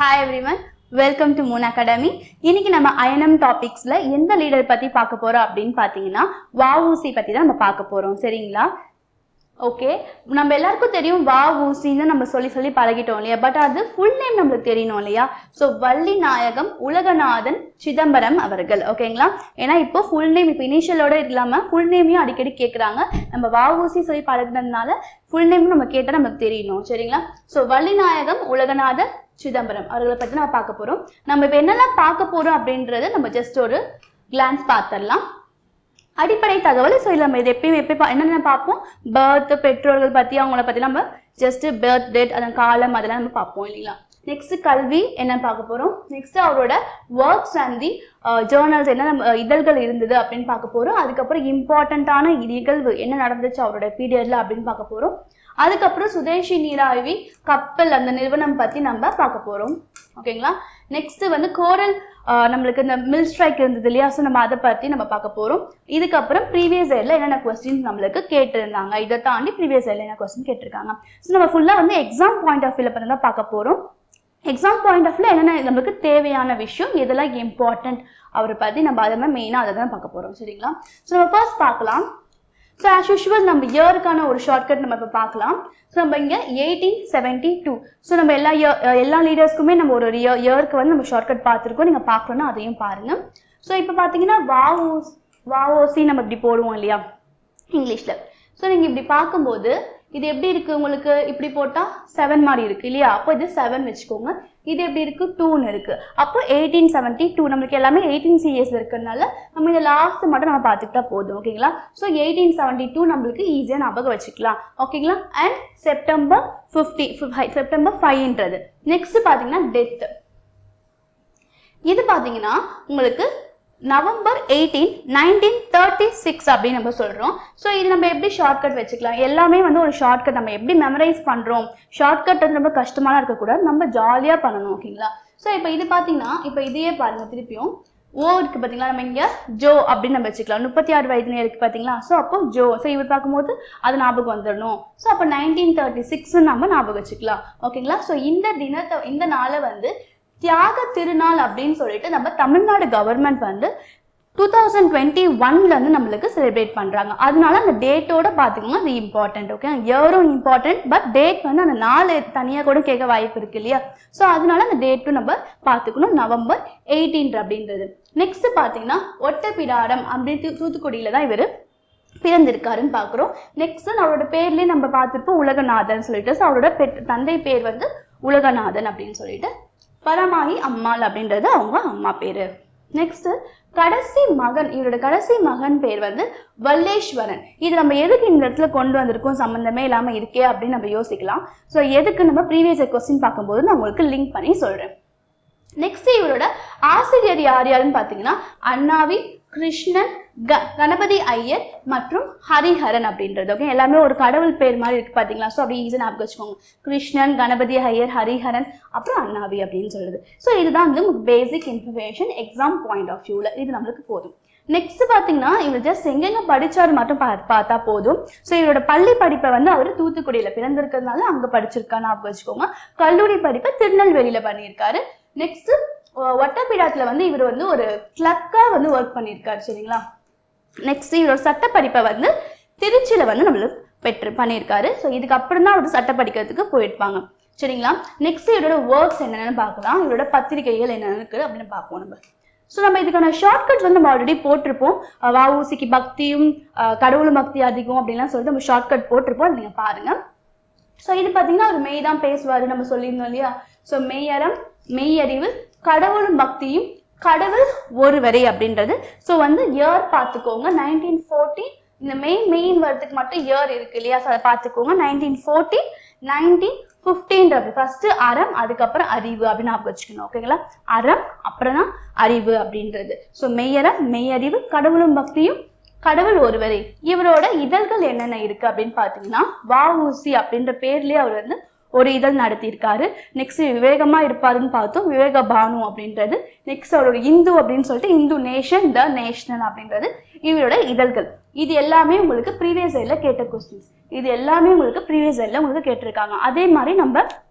hi everyone welcome to Moon Academy இன்னைக்கு நம்ம INM டாபிக்ஸ்ல எந்த லீடர் பத்தி பார்க்க போறோம் அப்படின்னு பார்த்தீங்கன்னா வஉசி பத்தி தான் நம்ம பார்க்க போறோம் சரிங்களா ஓகே நம்ம எல்லாருக்கும் தெரியும் வா ஊசின்னு நம்ம சொல்லி சொல்லி பழகிட்டோம் இல்லையா பட் அது ஃபுல் நேம் நம்மளுக்கு தெரியணும் இல்லையா ஸோ வள்ளி நாயகம் உலகநாதன் சிதம்பரம் அவர்கள் ஓகேங்களா ஏன்னா இப்போ ஃபுல் நேம் இப்போ இனிஷியலோட இல்லாமல் ஃபுல் நேமையும் அடிக்கடி கேட்குறாங்க நம்ம வா ஊசி சொல்லி பழகினதுனால ஃபுல் நேம் நம்ம கேட்டால் நமக்கு தெரியணும் சரிங்களா ஸோ வள்ளி நாயகம் உலகநாதன் சிதம்பரம் அவர்களை பற்றி நம்ம பார்க்க போகிறோம் நம்ம இப்போ என்னெல்லாம் பார்க்க போகிறோம் அப்படின்றத நம்ம ஜஸ்ட் ஒரு கிளான்ஸ் பார்த்துடலாம் அடிப்படை தகவல் ஸோ இதில் நம்ம இது எப்பயும் எப்பயும் பா- என்னென்ன பார்ப்போம் பர்த் பெற்றோர்கள் பற்றி அவங்கள பற்றி நம்ம ஜஸ்ட் பர்த் டேட் அதன் காலம் அதெல்லாம் நம்ம பார்ப்போம் இல்லைங்களா நெக்ஸ்ட் கல்வி என்ன பார்க்க போகிறோம் நெக்ஸ்ட் அவரோட ஒர்க்ஸ் அண்ட் தி ஜேர்னல்ஸ் என்ன நம்ம இதழ்கள் இருந்தது அப்படின்னு பார்க்க போகிறோம் அதுக்கப்புறம் இம்பார்ட்டண்ட்டான நிகழ்வு என்ன நடந்துச்சு அவரோட பீரியடில் அப்படின்னு பார்க்க போகிறோம் அதுக்கப்புறம் சுதேஷி நீராவி கப்பல் அந்த நிறுவனம் பற்றி நம்ம பார்க்க போகிறோம் ஓகேங்களா நெக்ஸ்ட் வந்து கோரல் ஆஹ் நம்மளுக்கு இந்த மில் ஸ்ட்ரைக் இருந்தது இல்லையா ஸோ நம்ம அதை பற்றி நம்ம பார்க்க போகிறோம் இதுக்கப்புறம் ப்ரீவியஸ் இயரில் என்னென்ன கொஸ்டின்ஸ் நம்மளுக்கு கேட்டிருந்தாங்க இதை தாண்டி ப்ரீவியஸ் இயரில் என்ன கொஸ்டின் கேட்டிருக்காங்க ஸோ நம்ம ஃபுல்லாக வந்து எக்ஸாம் பாயிண்ட் ஆஃப் வியூவில் பற்றி தான் பார்க்க போகிறோம் எக்ஸாம் பாயிண்ட் ஆஃப் வியூவில் என்னென்ன நம்மளுக்கு தேவையான விஷயம் எதெல்லாம் இம்பார்ட்டன்ட் அவரை பற்றி நம்ம அதை மாதிரி மெயினாக அதை தான் பார்க்க போகிறோம் சரிங்களா ஸோ நம்ம ஃபர்ஸ்ட் பார்க்கலாம் ஸோ ஆஸ் யூஷுவல் நம்ம இயருக்கான ஒரு ஷார்ட்கட் நம்ம இப்போ பார்க்கலாம் ஸோ நம்ம இங்கே எயிட்டீன் செவன்ட்டி டூ ஸோ நம்ம எல்லா year- அஹ் எல்லா லீடர்ஸ்க்குமே நம்ம ஒரு இயர் இயருக்கு வந்து நம்ம ஷார்ட்கட் பார்த்துருக்கோம் நீங்கள் பார்க்கணுன்னா அதையும் பாருங்கள் ஸோ இப்போ பார்த்தீங்கன்னா வாஓஸ் வாஓசி நம்ம இப்படி போடுவோம் இல்லையா இங்கிலீஷில் ஸோ நீங்கள் இப்படி பார்க்கும்போது இது எப்படி இருக்குது உங்களுக்கு இப்படி போட்டால் செவன் மாதிரி இருக்குது இல்லையா அப்போ இது செவன் வச்சுக்கோங்க இது எப்படி இருக்குது டூன்னு இருக்குது அப்போ எயிட்டீன் செவன்ட்டி டூ நம்மளுக்கு எல்லாமே எயிட்டீன் சிஎஸ் இருக்கிறதுனால நம்ம இந்த லாஸ்ட் மட்டும் நம்ம பார்த்துக்கிட்டா போதும் ஓகேங்களா ஸோ எயிட்டீன் செவன்ட்டி டூ நம்மளுக்கு ஈஸியாக ஞாபகம் வச்சுக்கலாம் ஓகேங்களா அண்ட் செப்டம்பர் ஃபிஃப்டி செப்டம்பர் ஃபைவ்ன்றது நெக்ஸ்ட் பார்த்தீங்கன்னா டெத்து இது பார்த்தீங்கன்னா உங்களுக்கு November eighteen nineteen thirty six அப்படின்னு நம்ம சொல்கிறோம் ஸோ இது நம்ம எப்படி ஷார்ட்கட் வச்சுக்கலாம் எல்லாமே வந்து ஒரு ஷார்ட்கட் நம்ம எப்படி மெமரைஸ் பண்ணுறோம் ஷார்ட்கட் வந்து ரொம்ப கஷ்டமான இருக்கக்கூடாது நம்ம ஜாலியாக பண்ணணும் ஓகேங்களா ஸோ இப்போ இது பார்த்தீங்கன்னா இப்போ இதையே பாருங்கள் திருப்பியும் ஓ இருக்கு பார்த்தீங்களா நம்ம இங்கே ஜோ அப்படின்னு நம்ம வச்சுக்கலாம் முப்பத்தி ஆறு வயதுல இருக்கு பார்த்தீங்களா ஸோ அப்போ ஜோ ஸோ இவர் பார்க்கும்போது அது ஞாபகம் வந்துடணும் ஸோ அப்போ நைன்டீன் தேர்ட்டி சிக்ஸ்னு நம்ம ஞாபகம் வச்சுக்கலாம் ஓகேங்களா ஸோ இந்த தினத்தை இந்த நாளை வந்து தியாக திருநாள் அப்படின்னு சொல்லிட்டு நம்ம தமிழ்நாடு கவர்மெண்ட் வந்து டூ தௌசண்ட் டுவெண்ட்டி ஒன்லேருந்து நம்மளுக்கு செலிப்ரேட் பண்ணுறாங்க அதனால அந்த டேட்டோட பார்த்துக்கோங்க அது இம்பார்ட்டன்ட் ஓகே இயரும் இம்பார்ட்டன்ட் பட் டேட் வந்து அந்த நாள் தனியாக கூட கேட்க வாய்ப்பு இருக்கு இல்லையா ஸோ அதனால அந்த டேட்டும் நம்ம பார்த்துக்கணும் நவம்பர் எயிட்டீன் அப்படின்றது நெக்ஸ்ட் பார்த்தீங்கன்னா ஒட்டப்பிடாரம் அப்படின்னு தூத்துக்குடியில் தான் இவர் பிறந்திருக்காருன்னு பார்க்குறோம் நெக்ஸ்ட் அவரோட பேர்லேயே நம்ம பார்த்துருப்போம் உலகநாதன் சொல்லிட்டு ஸோ அவரோட பெட் தந்தை பேர் வந்து உலகநாதன் அப்படின்னு சொல்லிட்டு பரமாயி அம்மாள் அப்படின்றது அவங்க அம்மா பேர் நெக்ஸ்ட் கடைசி மகன் இவரோட கடைசி மகன் பேர் வந்து வல்லேஸ்வரன் இது நம்ம எதுக்கு இந்த இடத்துல கொண்டு வந்திருக்கோம் சம்மந்தமே இல்லாமல் இருக்கே அப்படின்னு நம்ம யோசிக்கலாம் ஸோ எதுக்கு நம்ம ப்ரீவியஸ் கொஸ்டின் பார்க்கும்போது நான் உங்களுக்கு லிங்க் பண்ணி சொல்கிறேன் நெக்ஸ்ட் இவரோட ஆசிரியர் யார் யாருன்னு பார்த்தீங்கன்னா அண்ணாவி கிருஷ்ணன் க கணபதி ஐயர் மற்றும் ஹரிஹரன் அப்படின்றது ஓகே எல்லாமே ஒரு கடவுள் பேர் மாதிரி இருக்கு பார்த்தீங்களா ஸோ அப்படி ஈஸியாக ஞாபகம் வச்சுக்கோங்க கிருஷ்ணன் கணபதி ஐயர் ஹரிஹரன் அப்புறம் அண்ணாவி அப்படின்னு சொல்லுது ஸோ இதுதான் வந்து உங்களுக்கு basic information exam point of வியூவில் இது நம்மளுக்கு போதும் நெக்ஸ்ட் பார்த்தீங்கன்னா இவர் ஜஸ்ட் எங்கெங்க படிச்சாரு மட்டும் பா பார்த்தா போதும் ஸோ இவரோட பள்ளி படிப்பை வந்து அவர் தூத்துக்குடியில் பிறந்திருக்கிறதுனால அங்கே படிச்சிருக்கான்னு ஞாபகம் வச்சுக்கோங்க கல்லூரி படிப்பை திருநெல்வேலியில் பண்ணியிருக்காரு நெக்ஸ்ட் ஒட்டப்பிடாத்தில் வந்து இவர் வந்து ஒரு கிளக்காக வந்து ஒர்க் பண்ணியிருக்காரு சரிங்களா நெக்ஸ்ட் இவரோட சட்ட படிப்பை வந்து திருச்சியில் வந்து நம்மளுக்கு பெற்று பண்ணியிருக்காரு ஸோ இதுக்கப்புறம் தான் அவர் சட்ட படிக்கிறதுக்கு போயிருப்பாங்க சரிங்களா நெக்ஸ்ட் இவரோட ஒர்க்ஸ் என்னென்னு பார்க்கலாம் இவரோட பத்திரிகைகள் என்னென்ன இருக்குது அப்படின்னு பார்ப்போம் நம்ம ஸோ நம்ம இதுக்கான ஷார்ட்கட் வந்து நம்ம ஆல்ரெடி போட்டிருப்போம் அஹ் வஉசிக்கு பக்தியும் அஹ் கடவுளும் பக்தி அதிகம் அப்படின்லாம் சொல்லிட்டு நம்ம ஷார்ட்கட் போட்டிருப்போம் அதை நீங்கள் பாருங்கள் ஸோ இது பார்த்தீங்கன்னா ஒரு மெய் தான் பேசுவார் நம்ம சொல்லியிருந்தோம் இல்லையா ஸோ மெய்யறம் மெய்யறிவு கடவுளும் பக்தியும் கடவுள் ஒருவரே அப்படின்றது ஸோ வந்து இயர் பார்த்துக்கோங்க நைன்டீன் ஃபோர்ட்டி இந்த மெயின் மெயின் வரதுக்கு மட்டும் இயர் இருக்கு இல்லையா ஸோ அதை பார்த்துக்கோங்க நைன்டீன் ஃபோர்ட்டி நைன்டீன் ஃபிஃப்டீன்றது ஃபர்ஸ்ட் அறம் அதுக்கப்புறம் அறிவு அப்படின்னு ஞாபகம் வச்சுக்கணும் ஓகேங்களா அறம் அப்புறம் தான் அறிவு அப்படின்றது ஸோ மெய்யறம் மெய்யறிவு கடவுளும் பக்தியும் கடவுள் ஒருவரே இவரோட இதழ்கள் என்னென்ன இருக்கு அப்படின்னு பார்த்தீங்கன்னா வஉசி அப்படின்ற பேர்லயே அவர் வந்து ஒரு இதழ் நடத்தியிருக்காரு நெக்ஸ்ட் விவேகமா இருப்பாருன்னு பார்த்தோம் விவேக பானு அப்படின்றது நெக்ஸ்ட் அவரோட இந்து அப்படின்னு சொல்லிட்டு இந்து நேஷன் த நேஷனல் அப்படின்றது இவரோட இதழ்கள் இது எல்லாமே உங்களுக்கு ப்ரீவியஸ் இயர்ல கேட்ட கொஸ்டின்ஸ் இது எல்லாமே உங்களுக்கு ப்ரீவியஸ் இயர்ல உங்களுக்கு கேட்டிருக்காங்க அதே மாதிரி நம்ம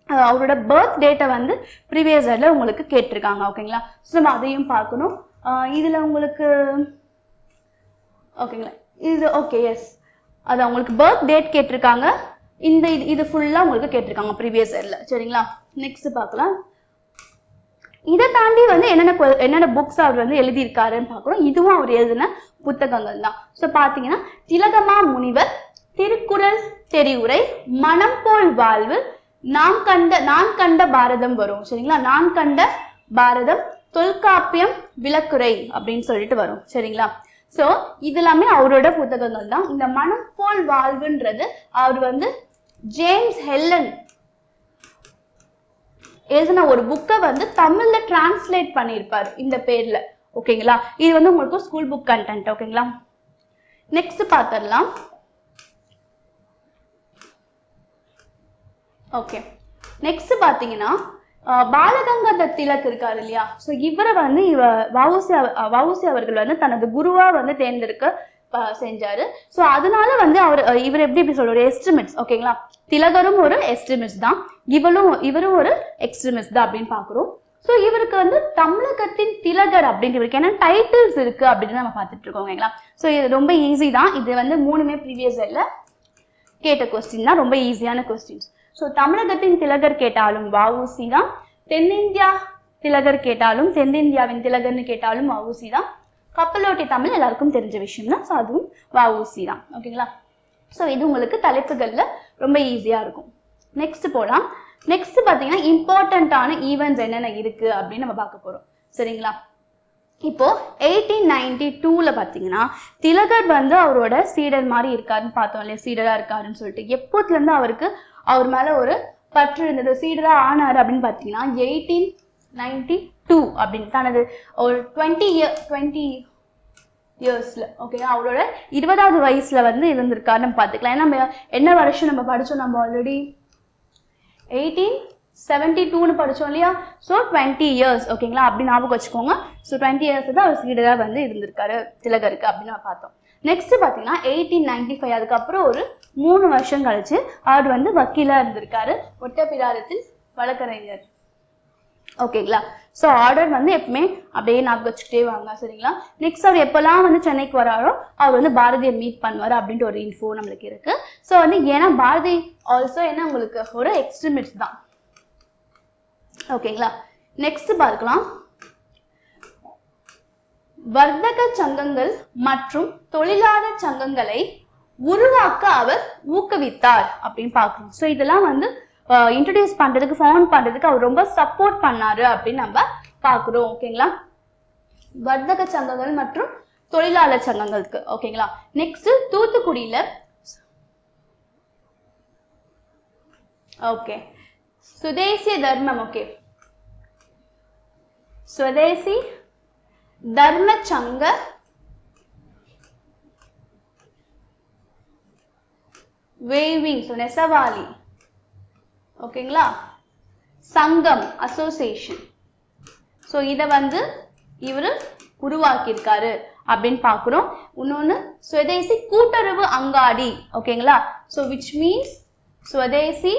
அஹ் அவரோட பர்த் டேட்டை வந்து ப்ரீவியஸ் இயரில் உங்களுக்கு கேட்டிருக்காங்க ஓகேங்களா ஸோ நம்ம அதையும் பார்க்கணும் இதில் உங்களுக்கு ஓகேங்களா இது ஓகே எஸ் அது அவங்களுக்கு பர்த் டேட் கேட்டிருக்காங்க இந்த இது இது ஃபுல்லாக உங்களுக்கு கேட்டிருக்காங்க ப்ரீவியஸ் இயரில் சரிங்களா நெக்ஸ்ட் பார்க்கலாம் இதை தாண்டி வந்து என்னென்ன que- என்னென்ன புக்ஸ் அவர் வந்து எழுதியிருக்காருன்னு பார்க்குறோம் இதுவும் அவர் எழுதின புத்தகங்கள் தான் ஸோ பார்த்தீங்கன்னா திலகமா முனிவர் திருக்குறள் தெரிவுரை மனம் போல் வாழ்வு நாம் கண்ட நான் கண்ட பாரதம் வரும் சரிங்களா நான் கண்ட பாரதம் தொல்காப்பியம் விளக்குரை அப்படின்னு சொல்லிட்டு வரும் சரிங்களா ஸோ இது எல்லாமே அவரோட புத்தகங்கள் தான் இந்த மனம் போல் வாழ்வுன்றது அவர் வந்து ஜேம்ஸ் ஹெல்லன் எழுதின ஒரு புக்கை வந்து தமிழ்ல டிரான்ஸ்லேட் பண்ணியிருப்பார் இந்த பேர்ல ஓகேங்களா இது வந்து உங்களுக்கு ஸ்கூல் புக் கண்டென்ட் ஓகேங்களா நெக்ஸ்ட் பார்த்துடலாம் ஓகே நெக்ஸ்ட் பார்த்தீங்கன்னா அஹ், பாலகங்காதர் திலக் இருக்காரு இல்லையா ஸோ இவரை வந்து இவ வவுசி வவுசி அவர்கள் வந்து தனது குருவா வந்து தேர்ந்தெடுக்க அஹ், செஞ்சாரு ஸோ அதனால வந்து அவர் அஹ், இவர் எப்படி இப்படி சொல்ற ஒரு எஸ்டிமேட்ஸ் ஓகேங்களா திலகரும் ஒரு எஸ்டிமேட்ஸ் தான் இவளும் இவரும் ஒரு எக்ஸ்ட்ரிமிஸ்ட் தான் அப்படின்னு பார்க்குறோம் ஸோ இவருக்கு வந்து தமிழகத்தின் திலகர் அப்படின்ட்டு இவருக்கு என்ன டைட்டில்ஸ் இருக்கு அப்படின்னு நம்ம பார்த்துட்டு இருக்கோம் ஓகேங்களா ஸோ இது ரொம்ப ஈஸி தான் இது வந்து மூணுமே ப்ரீவியஸ் இல்லை கேட்ட கொஸ்டின் தான் ரொம்ப ஈஸியான கொஸ்டின்ஸ் ஸோ தமிழகத்தின் திலகர் கேட்டாலும் வஉசி தான் தென்னிந்தியா திலகர் கேட்டாலும் தென்னிந்தியாவின் திலகர்னு கேட்டாலும் வஉசி தான் கப்பலோட்டி தமிழ் எல்லாருக்கும் தெரிஞ்ச விஷயம் தான் ஸோ அதுவும் வஉசி தான் ஓகேங்களா ஸோ இது உங்களுக்கு தலைப்புகளில் ரொம்ப ஈஸியாக இருக்கும் நெக்ஸ்ட் போகலாம் நெக்ஸ்ட் பார்த்தீங்கன்னா இம்பார்ட்டண்ட்டான ஈவெண்ட்ஸ் என்னென்ன இருக்குது அப்படின்னு நம்ம பார்க்க போகிறோம் சரிங்களா இப்போ எயிட்டீன் நைன்டி டூவில் பார்த்தீங்கன்னா திலகர் வந்து அவரோட சீடர் மாதிரி இருக்காருன்னு பார்த்தோம் இல்லையா சீடராக இருக்காருன்னு சொல்லிட்டு எப்போத்துலேருந்து அவருக்கு அவர் மேலே ஒரு பற்று இருந்தது சீடராக ஆனார் அப்படின்னு பார்த்தீங்கன்னா எயிட்டீன் நைன்டி டூ அப்படின்னு தனது ஒரு டுவெண்ட்டி இயர் டுவெண்ட்டி இயர்ஸில் ஓகே அவரோட இருபதாவது வயசில் வந்து இருந்திருக்காருன்னு நம்ம பார்த்துக்கலாம் ஏன்னா நம்ம என்ன வருஷம் நம்ம படித்தோம் நம்ம ஆல்ரெடி எயிட்டீன் செவன்டி டூன்னு படித்தோம் இல்லையா ஸோ டுவெண்ட்டி இயர்ஸ் ஓகேங்களா அப்படி ஞாபகம் வச்சுக்கோங்க ஸோ டுவெண்ட்டி இயர்ஸ் தான் அவர் சீடராக வந்து இருந்திருக்காரு திலகருக்கு அப்படின்னு நம்ம பார்த்தோம் நெக்ஸ்ட் பார்த்தீங்கன்னா எயிட்டீன் நைன்டி ஃபைவ் அதுக்கப்புறம் ஒரு மூணு வருஷம் கழிச்சு அவர் வந்து வக்கீலாக இருந்திருக்காரு ஒட்டப்பிராரத்தில் வழக்கறிஞர் ஓகேங்களா ஸோ ஆர்டர் வந்து எப்பவுமே அப்படியே ஞாபகம் வச்சுக்கிட்டே வாங்க சரிங்களா நெக்ஸ்ட் அவர் எப்போல்லாம் வந்து சென்னைக்கு வராரோ அவர் வந்து பாரதியை மீட் பண்ணுவார் அப்படின்ட்டு ஒரு இன்ஃபோ நம்மளுக்கு இருக்கு ஸோ வந்து ஏன்னா பாரதி ஆல்சோ என்ன உங்களுக்கு ஒரு எக்ஸ்ட்ரீமிஸ்ட் தான் ஓகேங்களா நெக்ஸ்ட் பார்க்கலாம் வர்த்தக சங்கங்கள் மற்றும் தொழிலாளர் சங்கங்களை உருவாக்க அவர் ஊக்குவித்தார் அப்படின்னு பார்க்கணும் ஸோ இதெல்லாம் வந்து இன்ட்ரடியூஸ் பண்றதுக்கு ஃபவுண்ட் பண்றதுக்கு அவர் ரொம்ப சப்போர்ட் பண்ணாரு அப்படின்னு நம்ம பார்க்குறோம் ஓகேங்களா வர்த்தக சங்கங்கள் மற்றும் தொழிலாளர் சங்கங்களுக்கு ஓகேங்களா நெக்ஸ்ட் தூத்துக்குடியில ஓகே சுதேசிய தர்மம் ஓகே சுதேசி தர்ம சங்க வேவிங் ஸோ நெசவாளி ஓகேங்களா சங்கம் அசோசியேஷன் ஸோ இதை வந்து இவர் உருவாக்கியிருக்காரு அப்படின்னு பார்க்குறோம் இன்னொன்று ஸ்வதேசி கூட்டுறவு அங்காடி ஓகேங்களா so which means Swadeshi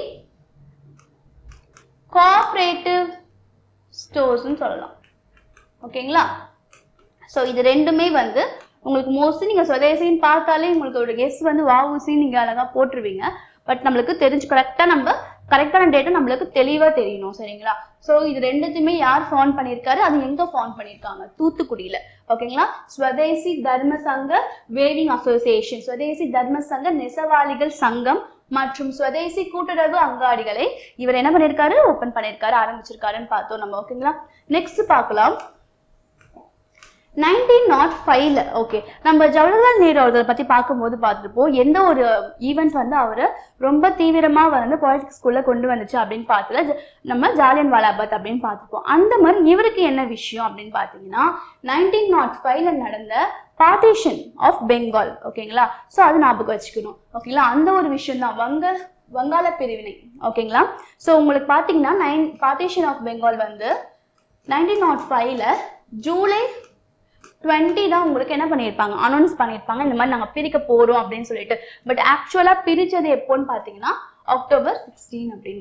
cooperative ஸ்டோர்ஸ்னு சொல்லலாம் ஓகேங்களா ஸோ இது ரெண்டுமே வந்து உங்களுக்கு மோஸ்ட்லி நீங்கள் சுதேசின்னு பார்த்தாலே உங்களுக்கு ஒரு கெஸ் வந்து வாவுசி நீங்கள் அழகாக போட்டுருவீங்க பட் நம்மளுக்கு தெரிஞ்சு கரெக்டாக நம்ம கரெக்டான டேட்டா நம்மளுக்கு தெளிவாக தெரியணும் சரிங்களா ஸோ இது ரெண்டுத்தையுமே யார் ஃபோன் பண்ணியிருக்காரு அது எங்கே ஃபோன் பண்ணியிருக்காங்க தூத்துக்குடியில் ஓகேங்களா ஸ்வதேசி தர்ம சங்க வேவிங் அசோசியேஷன் ஸ்வதேசி தர்ம சங்க நெசவாளிகள் சங்கம் மற்றும் ஸ்வதேசி கூட்டுறவு அங்காடிகளை இவர் என்ன பண்ணியிருக்காரு ஓப்பன் பண்ணியிருக்காரு ஆரம்பிச்சிருக்காருன்னு பார்த்தோம் நம்ம ஓகேங்களா நெக்ஸ்ட் பார்க்கலாம் நைன்டீன் நாட் ஃபைவ்ல ஓகே நம்ம ஜவஹர்லால் நேரு அவர்களை பற்றி பார்க்கும்போது பார்த்துருப்போம் எந்த ஒரு ஈவெண்ட் வந்து அவர் ரொம்ப தீவிரமாக வந்து பாலிட்டிக்ஸ் ஸ்கூலில் கொண்டு வந்துச்சு அப்படின்னு பார்த்ததுல ஜ- நம்ம ஜாலியன் வாலாபாத் அப்படின்னு பார்த்துருப்போம் அந்த மாதிரி இவருக்கு என்ன விஷயம் அப்படின்னு பார்த்தீங்கன்னா நைன்டீன் நாட் ஃபைவ்ல நடந்த பார்ட்டிஷன் ஆஃப் பெங்கால் ஓகேங்களா ஸோ அது ஞாபகம் வச்சுக்கணும் ஓகேங்களா அந்த ஒரு விஷயம் தான் வங்க வங்காள பிரிவினை ஓகேங்களா ஸோ உங்களுக்கு பார்த்தீங்கன்னா நைன் பார்ட்டிஷன் ஆஃப் பெங்கால் வந்து நைன்டீன் நாட் ஃபைவ்ல ஜூலை டுவெண்ட்டி தான் உங்களுக்கு என்ன பண்ணியிருப்பாங்க அனௌன்ஸ் பண்ணியிருப்பாங்க இந்த மாதிரி நாங்கள் பிரிக்க போகிறோம் அப்படின்னு சொல்லிட்டு பட் ஆக்சுவலாக பிரித்தது எப்போன்னு பார்த்தீங்கன்னா அக்டோபர் சிக்ஸ்டீன் அப்படின்றது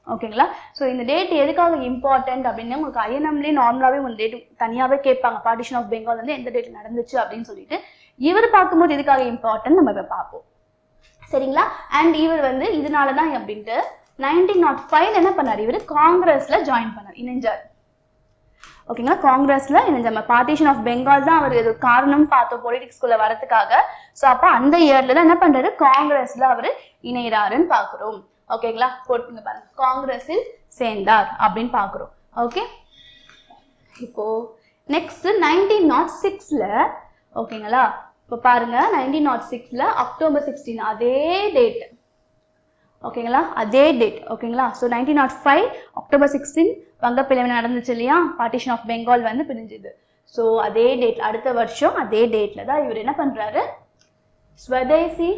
ஓகேங்களா ஸோ இந்த டேட் எதுக்காக இம்பார்ட்டன்ட் அப்படின்னு உங்களுக்கு ஐஎன்எம்லேயே நார்மலாகவே ஒரு டேட் தனியாகவே கேட்பாங்க பார்ட்டிஷன் ஆஃப் பெங்கால் வந்து எந்த டேட் நடந்துச்சு அப்படின்னு சொல்லிட்டு இவர் பார்க்கும்போது எதுக்காக இம்பார்ட்டன்ட் நம்ம இப்போ பார்ப்போம் சரிங்களா அண்ட் இவர் வந்து இதனால தான் அப்படின்ட்டு நைன்டீன் நாட் ஃபைவ் என்ன பண்ணார் இவர் காங்கிரஸ்ல ஜாயின் பண்ணார் இணைஞ்சார் ஓகேங்களா காங்கிரஸ்ல இணைஞ்ச நம்ம பார்ட்டிஷன் ஆஃப் பெங்கால் தான் அவர் இது காரணம் பார்த்தோம் பொலிட்டிக்ஸ்குள்ள வரதுக்காக ஸோ அப்போ அந்த இயர்ல தான் என்ன பண்றாரு காங்கிரஸ்ல அவர் இணைகிறாருன்னு பார்க்குறோம் ஓகேங்களா போட்டுங்க பாருங்க காங்கிரஸில் சேர்ந்தார் அப்படின்னு பார்க்குறோம் ஓகே இப்போ நெக்ஸ்ட் நைன்டீன் நாட் சிக்ஸ்ல ஓகேங்களா இப்போ பாருங்க நைன்டீன் நாட் சிக்ஸ்ல அக்டோபர் சிக்ஸ்டீன் அதே டேட் ஓகேங்களா அதே டேட் ஓகேங்களா so nineteen nought five October sixteen வங்க பிளவு நடந்துச்சு இல்லையா பார்ட்டிஷன் ஆஃப் பெங்கால் வந்து பிரிஞ்சுது ஸோ அதே டேட் அடுத்த வருஷம் அதே டேட்ல தான் இவர் என்ன பண்றாரு ஸ்வதேசி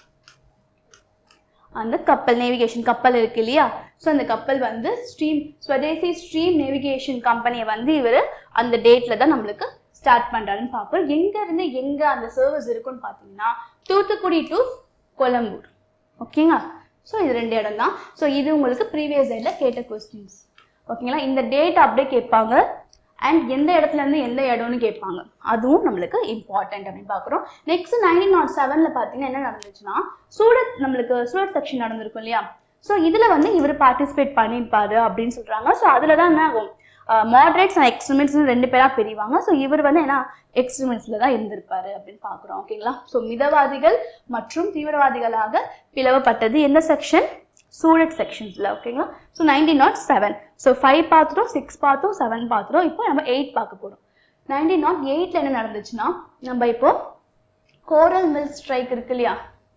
அந்த கப்பல் நேவிகேஷன் கப்பல் இருக்கு இல்லையா ஸோ அந்த கப்பல் வந்து ஸ்ட்ரீம் ஸ்வதேசி ஸ்ட்ரீம் நேவிகேஷன் கம்பெனியை வந்து இவர் அந்த டேட்ல தான் நம்மளுக்கு ஸ்டார்ட் பண்றாருன்னு பார்ப்போம் எங்க இருந்து எங்க அந்த சர்வீஸ் இருக்குன்னு பார்த்தீங்கன்னா தூத்துக்குடி டு கொலம்பூர் ஓகேங்களா ஸோ இது ரெண்டு இடம் தான் ஸோ இது உங்களுக்கு ப்ரீவியஸ் டேட்ல கேட்ட கொஸ்டின்ஸ் ஓகேங்களா இந்த டேட் அப்படியே கேட்பாங்க அண்ட் எந்த இடத்துல இருந்து எந்த இடம்னு கேட்பாங்க அதுவும் நம்மளுக்கு இம்பார்ட்டன்ட் அப்படின்னு பார்க்குறோம் நெக்ஸ்ட் நைன்டீன் நாட் செவனில் பார்த்தீங்கன்னா என்ன நடந்துச்சுன்னா சூரத் நம்மளுக்கு சூரத் செக்ஷன் நடந்திருக்கும் இல்லையா ஸோ இதில் வந்து இவர் பார்ட்டிசிபேட் பண்ணியிருப்பாரு அப்படின்னு சொல்கிறாங்க ஸோ அதில் தான் என்ன ஆகும் மாடரேட்ஸ் அண்ட் எக்ஸ்ட்ரீமிட்ஸ் ரெண்டு பேராக பிரிவாங்க ஸோ இவர் வந்து என்ன எக்ஸ்ட்ரீமிட்ஸில் தான் இருந்திருப்பாரு அப்படின்னு பார்க்குறோம் ஓகேங்களா ஸோ மிதவாதிகள் மற்றும் தீவிரவாதிகளாக பிளவப்பட்டது எந்த செக்ஷன் சூரத் செக்ஷன்ஸில் ஓகேங்களா so nineteen nought seven so five பார்த்துட்டோம் சிக்ஸ் பார்த்தோம் செவன் பார்த்துட்டோம் இப்போ நம்ம எயிட் பார்க்க போகிறோம் நைன்டீன் நாட் எயிட்டில் என்ன நடந்துச்சுன்னா நம்ம இப்போ கோரல் மில் ஸ்ட்ரைக் இருக்கு இல்லையா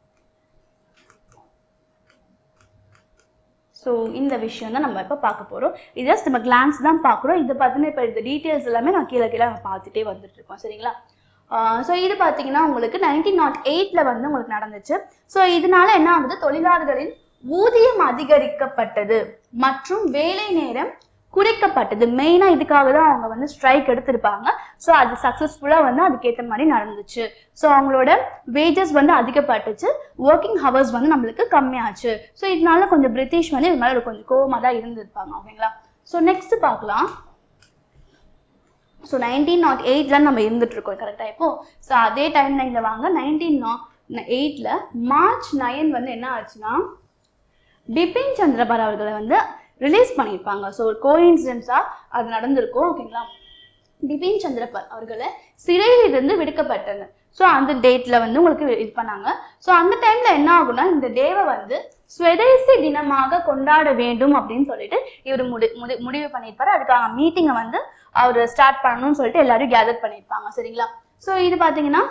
ஸோ இந்த விஷயம் தான் நம்ம இப்போ பார்க்க போகிறோம் இது ஜஸ்ட் நம்ம கிளான்ஸ் தான் பார்க்குறோம் இதை பார்த்தீங்கன்னா இப்போ இந்த டீட்டெயில்ஸ் எல்லாமே நான் கீழே கீழே நம்ம பார்த்துட்டே வந்துட்டு இருக்கோம் சரிங்களா ஸோ இது பார்த்தீங்கன்னா உங்களுக்கு நைன்டீன் நாட் எயிட்டில் வந்து உங்களுக்கு நடந்துச்சு ஸோ இதனால என்ன ஆகுது தொழிலாளர்களின் ஊதியம் அதிகரிக்கப்பட்டது மற்றும் வேலை நேரம் குறைக்கப்பட்டது மெயினாக இதுக்காக தான் அவங்க வந்து ஸ்ட்ரைக் எடுத்திருப்பாங்க ஸோ அது சக்ஸஸ்ஃபுல்லாக வந்து அதுக்கேற்ற மாதிரி நடந்துச்சு ஸோ அவங்களோட வேஜஸ் வந்து அதிகப்பட்டுச்சு ஒர்க்கிங் ஹவர்ஸ் வந்து நம்மளுக்கு கம்மியாச்சு ஸோ இதனால கொஞ்சம் பிரிட்டிஷ் வந்து இது மேலே கொஞ்சம் கோவமாக தான் இருந்திருப்பாங்க ஓகேங்களா ஸோ நெக்ஸ்ட் பார்க்கலாம் ஸோ நைன்டீன் நாட் எயிட்டில் நம்ம இருந்துட்டு இருக்கோம் கரெக்டாக இப்போ ஸோ அதே டைம்ல இங்கே வாங்க நைன்டீன் நாட் எயிட்டில் மார்ச் நைன் வந்து என்ன ஆச்சுன்னா பிபின் சந்திரபால் அவர்களை வந்து ரிலீஸ் பண்ணியிருப்பாங்க ஸோ ஒரு கோஇன்சிடென்ஸாக அது நடந்திருக்கும் ஓகேங்களா பிபின் சந்திரபால் அவர்களை சிறையிலிருந்து விடுக்கப்பட்டனர் ஸோ அந்த டேட்டில் வந்து உங்களுக்கு இது பண்ணாங்க ஸோ அந்த டைமில் என்ன ஆகும்னா இந்த டேவை வந்து ஸ்வதேசி தினமாக கொண்டாட வேண்டும் அப்படின்னு சொல்லிட்டு இவர் முடி முடி முடிவு பண்ணியிருப்பாரு அதுக்காக மீட்டிங்கை வந்து அவர் ஸ்டார்ட் பண்ணணும்னு சொல்லிட்டு எல்லாரும் கேதர் பண்ணியிருப்பாங்க சரிங்களா ஸோ இது பார்த்தீங்கன்னா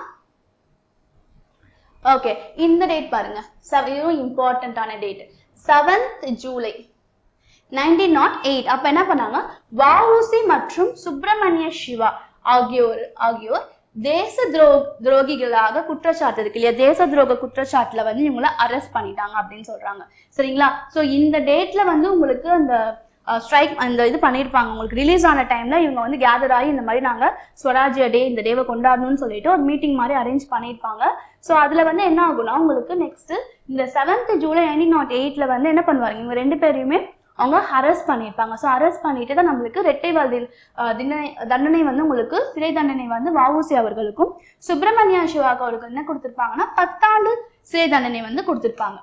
ஓகே இந்த டேட் பாருங்க இதுவும் இம்பார்ட்டண்ட்டான date seventh July nineteen nought eight அப்போ என்ன பண்ணாங்க வஉசி மற்றும் சுப்பிரமணிய சிவா ஆகியோர் ஆகியோர் தேச துரோ துரோகிகளாக குற்றச்சாட்டு இருக்கு இல்லையா தேச துரோக குற்றச்சாட்டுல வந்து இவங்கள அரெஸ்ட் பண்ணிட்டாங்க அப்படின்னு சொல்றாங்க சரிங்களா ஸோ இந்த டேட்ல வந்து உங்களுக்கு அந்த ஸ்ட்ரைக் அந்த இது பண்ணியிருப்பாங்க உங்களுக்கு ரிலீஸ் ஆன டைம்ல இவங்க வந்து கேதர் ஆகி இந்த மாதிரி நாங்கள் ஸ்வராஜ்ய டே இந்த டேவை கொண்டாடணும்னு சொல்லிட்டு ஒரு மீட்டிங் மாதிரி அரேஞ்ச் பண்ணியிருப்பாங்க ஸோ அதில் வந்து என்ன ஆகும்னா உங்களுக்கு நெக்ஸ்ட் இந்த செவன்த் ஜூலை நைன்டீன் நாட் எயிட்ல வந்து என்ன பண்ணுவாங்க இவங்க ரெண்டு பேரையுமே அவங்க அரெஸ்ட் பண்ணியிருப்பாங்க ஸோ அரெஸ்ட் பண்ணிட்டு தான் நம்மளுக்கு ரெட்டைவால் தி- அஹ் திண்டனை தண்டனை வந்து உங்களுக்கு சிறை தண்டனை வந்து வஉசி அவர்களுக்கும் சுப்பிரமணிய சிவாக்கு அவருக்கு என்ன கொடுத்துருப்பாங்கன்னா பத்தாண்டு சிறை தண்டனை வந்து கொடுத்துருப்பாங்க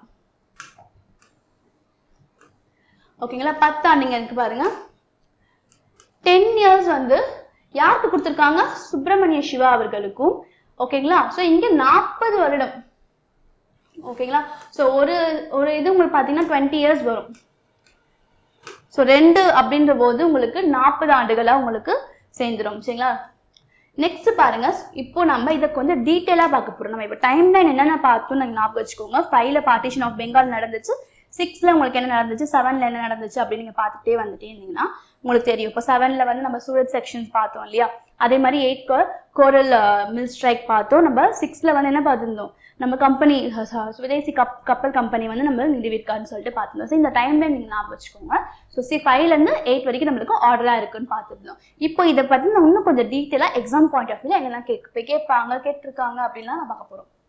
ஓகேங்களா பத்தாண்டுங்க இருக்கு பாருங்க டென் இயர்ஸ் வந்து யாருக்கு கொடுத்துருக்காங்க சுப்பிரமணிய சிவா அவர்களுக்கும் ஓகேங்களா ஸோ இங்க நாற்பது வருடம் ஓகேங்களா ஸோ ஒரு ஒரு இது உங்களுக்கு பார்த்தீங்கன்னா டுவெண்ட்டி இயர்ஸ் வரும் ஸோ ரெண்டு அப்படின்ற போது உங்களுக்கு நாற்பது ஆண்டுகளா உங்களுக்கு சேர்ந்துரும் சரிங்களா நெக்ஸ்ட் பாருங்க இப்போ நம்ம இதை கொஞ்சம் டீட்டெயிலாக பார்க்க போறோம் நம்ம இப்போ டைம் லைன் என்னென்ன பார்த்தோம் நீங்கள் ஞாபகம் வச்சுக்கோங்க ஃபைவ்ல பார்ட்டிஷன் ஆஃப் பெங்கால் நடந்துச்சு சிக்ஸ்ல உங்களுக்கு என்ன நடந்துச்சு செவன்ல என்ன நடந்துச்சு அப்படின்னு நீங்க பார்த்துட்டே வந்துட்டே இருந்தீங்கன்னா உங்களுக்கு தெரியும் இப்போ செவன்ல வந்து நம்ம சூரத் செக்ஷன்ஸ் பார்த்தோம் இல்லையா அதே மாதிரி எயிட் கோரல் மில் ஸ்ட்ரைக் பார்த்தோம் நம்ம சிக்ஸ்ல வந்து என்ன பார்த்துருந்தோம் நம்ம கம்பெனி சுதேசி கப் கப்பல் கம்பெனி வந்து நம்ம நிறுவிருக்கான்னு சொல்லிட்டு பார்த்துருந்தோம் ஸோ இந்த டைம்ல நீங்க ஞாபகம் வச்சுக்கோங்க ஸோ சி ஃபைவ்ல இருந்து எயிட் வரைக்கும் நம்மளுக்கு ஆர்டரா இருக்குன்னு பார்த்துருந்தோம் இப்போ இதை பத்தி நான் இன்னும் கொஞ்சம் டீட்டெயிலாக எக்ஸாம் பாயிண்ட் ஆஃப் வியூல எங்கெல்லாம் கேட்க கேட்பாங்க கேட்டிருக்காங்க அப்படின்லாம் நான் பார்க்க போறோம்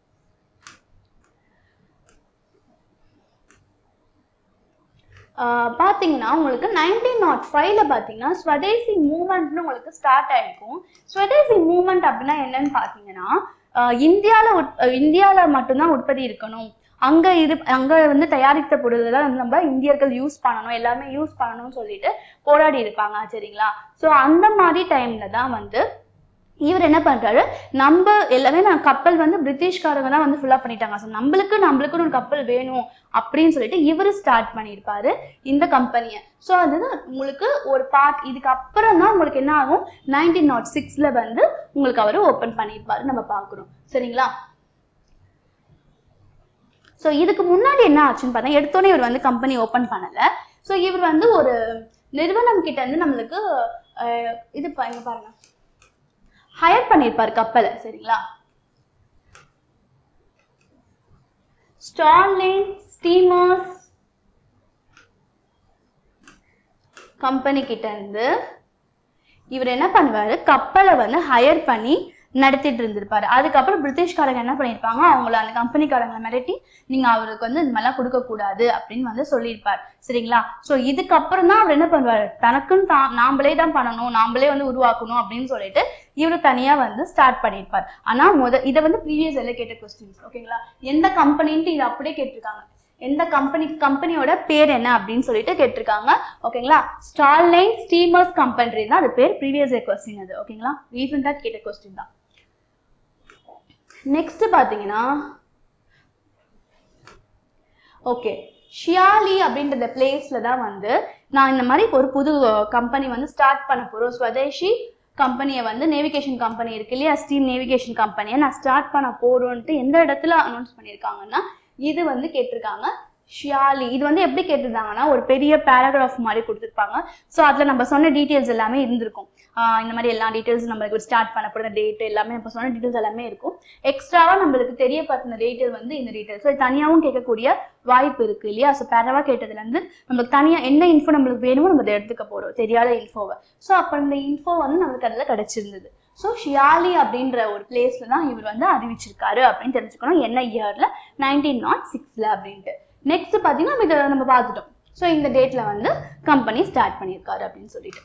ஆஹ் பார்த்தீங்கன்னா உங்களுக்கு நைன்டீன் நாட் ஃபைவ்ல பார்த்தீங்கன்னா ஸ்வதேசி மூமெண்ட்னு உங்களுக்கு ஸ்டார்ட் ஆயிருக்கும் ஸ்வதேசி மூமெண்ட் அப்படின்னா என்னன்னு பார்த்தீங்கன்னா இந்தியாவில் உட் இந்தியாவில் மட்டும்தான் உற்பத்தி இருக்கணும் அங்கே இது அங்கே வந்து தயாரித்த பொருள்களை வந்து நம்ம இந்தியர்கள் யூஸ் பண்ணணும் எல்லாமே யூஸ் பண்ணணும்னு சொல்லிட்டு போராடி இருப்பாங்க சரிங்களா ஸோ அந்த மாதிரி டைமில் தான் வந்து இவர் என்ன பண்றாரு நம்ம எல்லாமே நான் கப்பல் வந்து பிரிட்டிஷ்காரங்க தான் வந்து ஃபுல்லா பண்ணிட்டாங்க ஸோ நம்மளுக்கு நம்மளுக்குன்னு ஒரு கப்பல் வேணும் அப்படின்னு சொல்லிட்டு இவர் ஸ்டார்ட் பண்ணியிருப்பாரு இந்த கம்பெனியை ஸோ அது உங்களுக்கு ஒரு பார்ட் இதுக்கு அப்புறம் தான் உங்களுக்கு என்ன ஆகும் நைன்டீன் நாட் சிக்ஸ்ல வந்து உங்களுக்கு அவர் ஓப்பன் பண்ணியிருப்பாரு நம்ம பார்க்குறோம் சரிங்களா ஸோ இதுக்கு முன்னாடி என்ன ஆச்சுன்னு பார்த்தா எடுத்தோடனே இவர் வந்து கம்பெனி ஓப்பன் பண்ணலை ஸோ இவர் வந்து ஒரு நிறுவனம் கிட்ட இருந்து நம்மளுக்கு அஹ், இது பா- இங்க பாருங்க ஹயர் பண்ணியிருப்பார் கப்பலை சரிங்களா ஸ்டார்லைன் ஸ்டீமர்ஸ் கம்பெனி கிட்ட இருந்து இவர் என்ன பண்ணுவாரு கப்பலை வந்து ஹையர் பண்ணி நடத்திட்டு இருந்திருப்பாரு அதுக்கப்புறம் பிரிட்டிஷ்காரங்க என்ன பண்ணியிருப்பாங்க அவங்கள அந்த கம்பெனிக்காரங்களை மிரட்டி நீங்க அவருக்கு வந்து இந்த மாதிரிலாம் கொடுக்க கூடாது அப்படின்னு வந்து சொல்லியிருப்பார் சரிங்களா ஸோ இதுக்கப்புறம் தான் அவர் என்ன பண்ணுவாரு தனக்குன்னு தான் நாமளே தான் பண்ணணும் நாமளே வந்து உருவாக்கணும் அப்படின்னு சொல்லிட்டு இவர் தனியா வந்து ஸ்டார்ட் பண்ணியிருப்பார் ஆனா முத இதை வந்து ப்ரீவியஸ் எல்லாம் கேட்ட கொஸ்டின்ஸ் ஓகேங்களா எந்த கம்பெனின்ட்டு இதை அப்படியே கேட்டிருக்காங்க எந்த கம்பெனி கம்பெனியோட பேர் என்ன அப்படின்னு சொல்லிட்டு கேட்டிருக்காங்க ஓகேங்களா ஸ்டார்லைன் ஸ்டீமர்ஸ் கம்பெனி தான் அது பேர் ப்ரீவியஸ் இயர் கொஸ்டின் அது ஓகேங்களா ரீசெண்டாக கேட்ட கொஸ்டின் தான் நெக்ஸ்ட் பார்த்தீங்கன்னா ஓகே ஷியாலி அப்படின்ற பிளேஸ்ல தான் வந்து நான் இந்த மாதிரி ஒரு புது கம்பெனி வந்து ஸ்டார்ட் பண்ண போறோம் ஸ்வதேஷி கம்பெனியை வந்து நேவிகேஷன் கம்பெனி இருக்கு இல்லையா ஸ்டீம் நேவிகேஷன் கம்பெனியை நான் ஸ்டார்ட் பண்ண போறோன்ட்டு எந்த இடத்துல அனௌன்ஸ் பண்ணியிருக்காங்கன்னா இது வந்து கேட்டிருக்காங்க ஷியாலி இது வந்து எப்படி கேட்டிருந்தாங்கன்னா ஒரு பெரிய பேராகிராஃப் மாதிரி கொடுத்துருப்பாங்க ஸோ அதில் நம்ம சொன்ன டீட்டெயில்ஸ் எல்லாமே இருந்திருக்கும் ஆஹ் இந்த மாதிரி எல்லா டீட்டெயில்ஸ் நம்மளுக்கு ஸ்டார்ட் பண்ண போகிற டேட் எல்லாமே நம்ம சொன்ன டீட்டெயில்ஸ் எல்லாமே இருக்கும் எக்ஸ்ட்ராவாக நம்மளுக்கு தெரியப்படுத்தின டீட்டெயில் வந்து இந்த டீட்டெயில்ஸ் ஸோ தனியாகவும் கேட்கக்கூடிய வாய்ப்பு இருக்கு இல்லையா ஸோ பேரவா கேட்டதுலேருந்து நம்மளுக்கு தனியாக என்ன இன்ஃபோ நம்மளுக்கு வேணுமோ நம்ம அதை எடுத்துக்க போகிறோம் தெரியாத இன்ஃபோவை ஸோ அப்போ இந்த இன்ஃபோ வந்து நம்மளுக்கு அதில் கிடச்சிருந்தது ஸோ ஷியாலி அப்படின்ற ஒரு பிளேஸ்ல தான் இவர் வந்து அறிவிச்சிருக்காரு அப்படின்னு தெரிஞ்சுக்கணும் என்ன இயர்ல நைன்டீன் நாட் சிக்ஸ்ல அப்படின்ட்டு நெக்ஸ்ட் பார்த்தீங்கன்னா நம்ம இதை நம்ம பார்த்துட்டோம் ஸோ இந்த டேட்ல வந்து கம்பெனி ஸ்டார்ட் பண்ணியிருக்காரு அப்படின்னு சொல்லிட்டு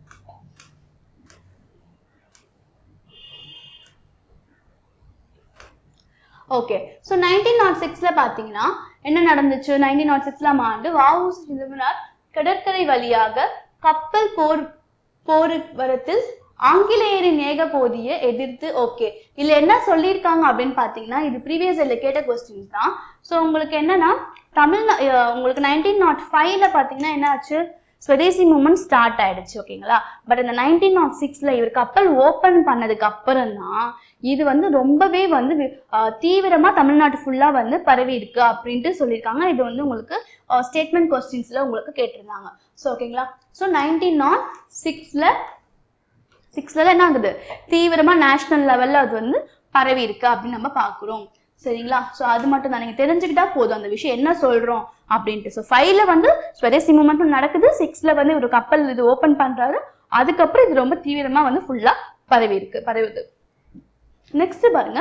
ஓகே ஸோ நைன்டீன் நாட் சிக்ஸில் பார்த்தீங்கன்னா என்ன நடந்துச்சு நைன்டீன் நாட் சிக்ஸ்லாம் ஆண்டு வஉசி சிதம்பரனார் கடற்கரை வழியாக கப்பல் போர் போருவரத்தில் ஆங்கிலேயரின் ஏகபோதிய எதிர்த்து ஓகே இதுல என்ன சொல்லியிருக்காங்க அப்படின்னு பார்த்தீங்கன்னா இது ப்ரீவியஸ் இயர்ல கேட்ட கொஸ்டின்ஸ் தான் ஸோ உங்களுக்கு என்னன்னா தமிழ் உங்களுக்கு நைன்டீன் நாட் ஃபைவ்ல பார்த்தீங்கன்னா என்ன ஆச்சு ஸ்வதேசி மூமெண்ட் ஸ்டார்ட் ஆயிடுச்சு ஓகேங்களா பட் இந்த நைன்டீன் நாட் சிக்ஸ்ல இவர் கப்பல் ஓப்பன் பண்ணதுக்கு அப்புறம் தான் இது வந்து ரொம்பவே வந்து வி- ஆஹ் தீவிரமா தமிழ்நாடு ஃபுல்லா வந்து பரவி இருக்கு அப்படின்ட்டு சொல்லியிருக்காங்க இது வந்து உங்களுக்கு ஸ்டேட்மெண்ட் கொஸ்டின்ஸ்ல உங்களுக்கு கேட்டிருந்தாங்க ஸோ ஓகேங்களா ஸோ நைன்டீன் நாட் சிக்ஸ்ல சிக்ஸ்ல என்ன ஆகுது தீவிரமா நேஷனல் லெவல்ல அது வந்து பரவி இருக்கு அப்படின்னு நம்ம பார்க்குறோம் சரிங்களா ஸோ அது மட்டும் தான் நீங்கள் தெரிஞ்சுக்கிட்டா போதும் அந்த விஷயம் என்ன சொல்றோம் அப்படின்ட்டு ஸோ ஃபைவ்ல வந்து ஸ்வதேசி மூமெண்ட்டும் நடக்குது சிக்ஸ்ல வந்து ஒரு கப்பல் இது ஓப்பன் பண்றாரு அதுக்கப்புறம் இது ரொம்ப தீவிரமா வந்து ஃபுல்லா பரவி இருக்கு பரவுது நெக்ஸ்ட் பாருங்க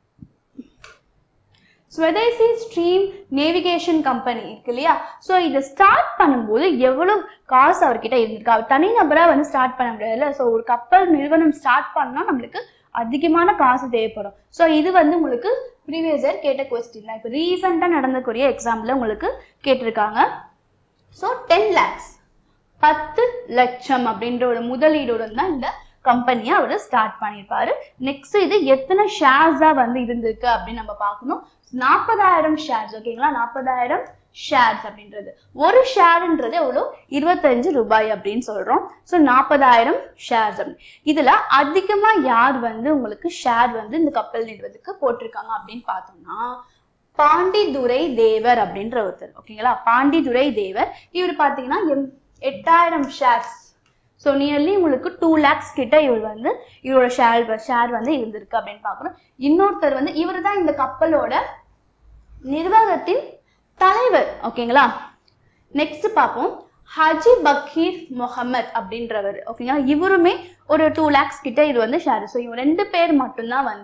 ஸ்வதேசி ஸ்ட்ரீம் நேவிகேஷன் கம்பெனி இருக்கு இல்லையா ஸோ இதை ஸ்டார்ட் பண்ணும்போது எவ்வளவு காசு அவர்கிட்ட இருந்திருக்கு அவர் தனிநபராக வந்து ஸ்டார்ட் பண்ண முடியாதுல்ல ஸோ ஒரு கப்பல் நிறுவனம் ஸ்டார்ட் பண்ணால் நம்மளுக்கு அதிகமான காசு தேவைப்படும் ஸோ இது வந்து உங்களுக்கு ப்ரீவியஸ் இயர் கேட்ட கொஸ்டின் தான் இப்போ ரீசெண்டாக நடந்தக்கூடிய எக்ஸாமில் உங்களுக்கு கேட்டிருக்காங்க ஸோ டென் லேக்ஸ் பத்து லட்சம் அப்படின்ற ஒரு முதலீடுடன் தான் இந்த கம்பெனியை அவர் ஸ்டார்ட் பண்ணியிருப்பாரு நெக்ஸ்ட் இது எத்தனை ஷேர்ஸாக வந்து இருந்திருக்கு அப்படின்னு நம்ம பார்க்கணும் நாற்பதாயிரம் ஷேர்ஸ் ஓகேங்களா நாற்பதாயிரம் ஷேர்ஸ் அப்படின்றது ஒரு ஷேர்ன்றது எவ்வளோ இருபத்தஞ்சு ரூபாய் அப்படின்னு சொல்கிறோம் ஸோ நாற்பதாயிரம் ஷேர்ஸ் அப்படி இதில் அதிகமாக யார் வந்து உங்களுக்கு ஷேர் வந்து இந்த கப்பல் நிறுவனத்துக்கு போட்டிருக்காங்க அப்படின்னு பார்த்தோம்னா பாண்டிதுரை தேவர் அப்படின்ற ஒருத்தர் ஓகேங்களா பாண்டிதுரை தேவர் இவர் பார்த்தீங்கன்னா எம் எட்டாயிரம் ஷேர்ஸ் ஸோ நியர்லி உங்களுக்கு டூ லேக்ஸ் கிட்ட இவர் வந்து இவரோட ஷேர் ஷேர் வந்து இருந்திருக்கு அப்படின்னு பார்க்கணும் இன்னொருத்தர் வந்து இவர் தான் இந்த கப்பலோட நிர்வாகத்தின் தலைவர் ஓகேங்களா நெக்ஸ்ட் பார்ப்போம் ஹஜி பக்கீர் முகமது அப்படின்றவர் ஓகேங்களா இவருமே ஒரு டூ லேக்ஸ் கிட்ட இது வந்து ஷேர் ஸோ இவங்க ரெண்டு பேர் மட்டும்தான் வந்து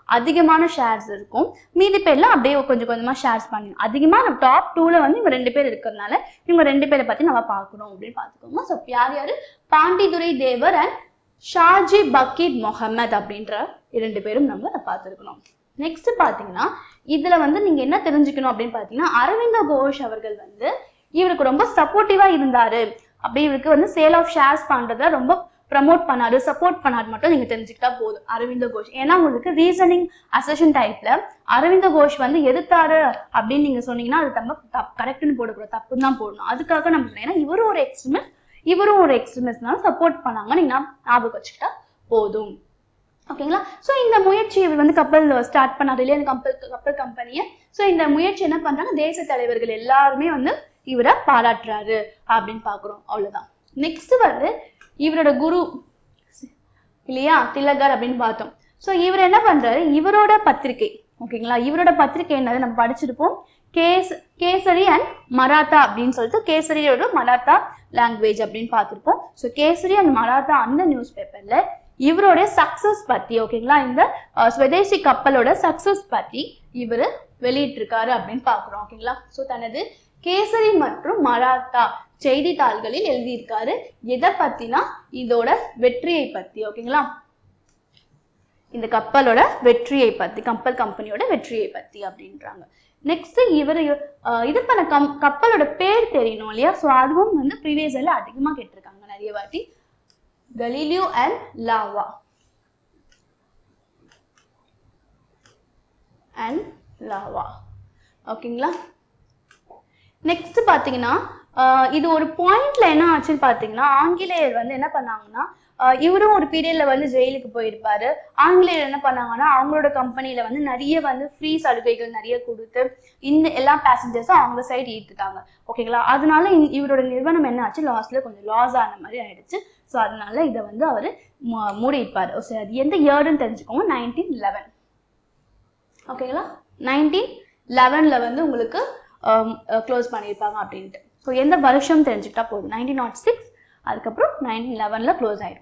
அதிகமான ஷேர்ஸ் இருக்கும் மீதி பேர்ல அப்படியே கொஞ்சம் கொஞ்சமா ஷேர்ஸ் பண்ணி அதிகமா நம்ம டாப் டூல வந்து இவங்க ரெண்டு பேர் இருக்கிறதுனால இவங்க ரெண்டு பேரை பத்தி நம்ம பார்க்கணும் அப்படின்னு பார்த்துக்கோங்க ஸோ யார் யாரு பாண்டிதுரை தேவர் அண்ட் ஷாஜி பக்கீர் முகமது அப்படின்ற இரண்டு பேரும் நம்ம பார்த்துருக்கணும் நெக்ஸ்ட் பார்த்தீங்கன்னா இதுல வந்து நீங்க என்ன தெரிஞ்சுக்கணும் அப்படின்னு பார்த்தீங்கன்னா அரவிந்த கோஷ் அவர்கள் வந்து இவருக்கு ரொம்ப சப்போர்ட்டிவா இருந்தாரு அப்படி இவருக்கு வந்து சேல் ஆஃப் ஷேர்ஸ் பண்றத ரொம்ப ப்ரமோட் பண்ணாரு சப்போர்ட் பண்ணாரு மட்டும் நீங்க தெரிஞ்சுக்கிட்டா போதும் அரவிந்த கோஷ் ஏன்னா உங்களுக்கு ரீசனிங் அசஷன் டைப்ல அரவிந்த கோஷ் வந்து எதிர்த்தாரு அப்படின்னு நீங்க சொன்னீங்கன்னா அது தம்ப தப் கரெக்ட்னு போடக்கூடாது தப்புன்னு தான் போடணும் அதுக்காக நம்ம சொன்னேன் ஏன்னா இவரும் ஒரு எக்ஸ்ட்ரீமிஸ்ட் இவரும் ஒரு எக்ஸ்ட்ரீமிஸ்ட்னால சப்போர்ட் பண்ணாங்க நீங்க ஞாபகம் வச்சுக்கிட்டா போதும் ஓகேங்களா ஸோ இந்த முயற்சி இவர் வந்து கப்பல் ஸ்டார்ட் பண்ணார் இல்லையா இந்த கப்பல் கப்பல் கம்பெனியை ஸோ இந்த முயற்சி என்ன பண்றாங்க தேச தலைவர்கள் எல்லாருமே வந்து இவரை பாராட்டுறாரு அப்படின்னு பார்க்குறோம் அவ்வளவுதான் நெக்ஸ்ட் வந்து இவரோட குரு இல்லையா திலகர் அப்படின்னு பார்த்தோம் ஸோ இவர் என்ன பண்றாரு இவரோட பத்திரிகை ஓகேங்களா இவரோட பத்திரிகை என்னது நம்ம படிச்சிருப்போம் கேஸ் கேசரி அண்ட் மராத்தா அப்படின்னு சொல்லிட்டு கேசரியோட மராத்தா லாங்குவேஜ் அப்படின்னு பார்த்துருப்போம் ஸோ கேசரி அண்ட் மராத்தா அந்த நியூஸ் பேப்பர்ல இவரோட சக்சஸ் பத்தி ஓகேங்களா இந்த அஹ், சுவதேசி கப்பலோட சக்சஸ் பத்தி இவர் வெளியிட்டிருக்காரு அப்படின்னு பார்க்குறோம் ஓகேங்களா ஸோ தனது கேசரி மற்றும் மராத்தா செய்தித்தாள்களில் எழுதியிருக்காரு எதை பத்தினா இதோட வெற்றியை பத்தி ஓகேங்களா இந்த கப்பலோட வெற்றியை பத்தி கப்பல் கம்பெனியோட வெற்றியை பத்தி அப்படின்றாங்க நெக்ஸ்ட் இவர் இது பண்ண கம் கப்பலோட பேர் தெரியணும் இல்லையா ஸோ அதுவும் வந்து ப்ரீவியஸ் எல்லாம் அதிகமாக கேட்டிருக்காங்க நிறைய வாட்டி Galileo and Lava and Lava ஓகேங்களா நெக்ஸ்ட் பார்த்தீங்கன்னா ஆஹ் இது ஒரு பாயிண்ட்ல என்ன ஆச்சுன்னு பார்த்தீங்கன்னா ஆங்கிலேயர் வந்து என்ன பண்ணாங்கன்னா ஆஹ் இவரும் ஒரு பீரியட்ல வந்து ஜெயிலுக்கு போயிருப்பாரு ஆங்கிலேயர் என்ன பண்ணாங்கன்னா அவங்களோட கம்பெனில வந்து நிறைய வந்து ஃப்ரீ சலுகைகள் நிறைய கொடுத்து இந்த எல்லா பேசஞ்சர்ஸும் அவங்க சைடு ஈர்த்துட்டாங்க ஓகேங்களா அதனால இந்த- இவரோட நிறுவனம் என்ன ஆச்சு லாஸ்ட்ல கொஞ்சம் லாஸ் ஆன மாதிரி ஆயிடுச்சு ஸோ அதனால இதை வந்து அவர் மூடியிருப்பார் சரி அது எந்த இயர்னு தெரிஞ்சுக்கோங்க நைன்டீன் லெவன் ஓகேங்களா நைன்டீன் லெவனில் வந்து உங்களுக்கு க்ளோஸ் பண்ணியிருப்பாங்க அப்படின்ட்டு ஸோ எந்த வருஷம் தெரிஞ்சுக்கிட்டா போதும் நைன்டீன் நாட் சிக்ஸ் அதுக்கப்புறம் நைன்டீன் லெவனில் க்ளோஸ் ஆயிருக்கும்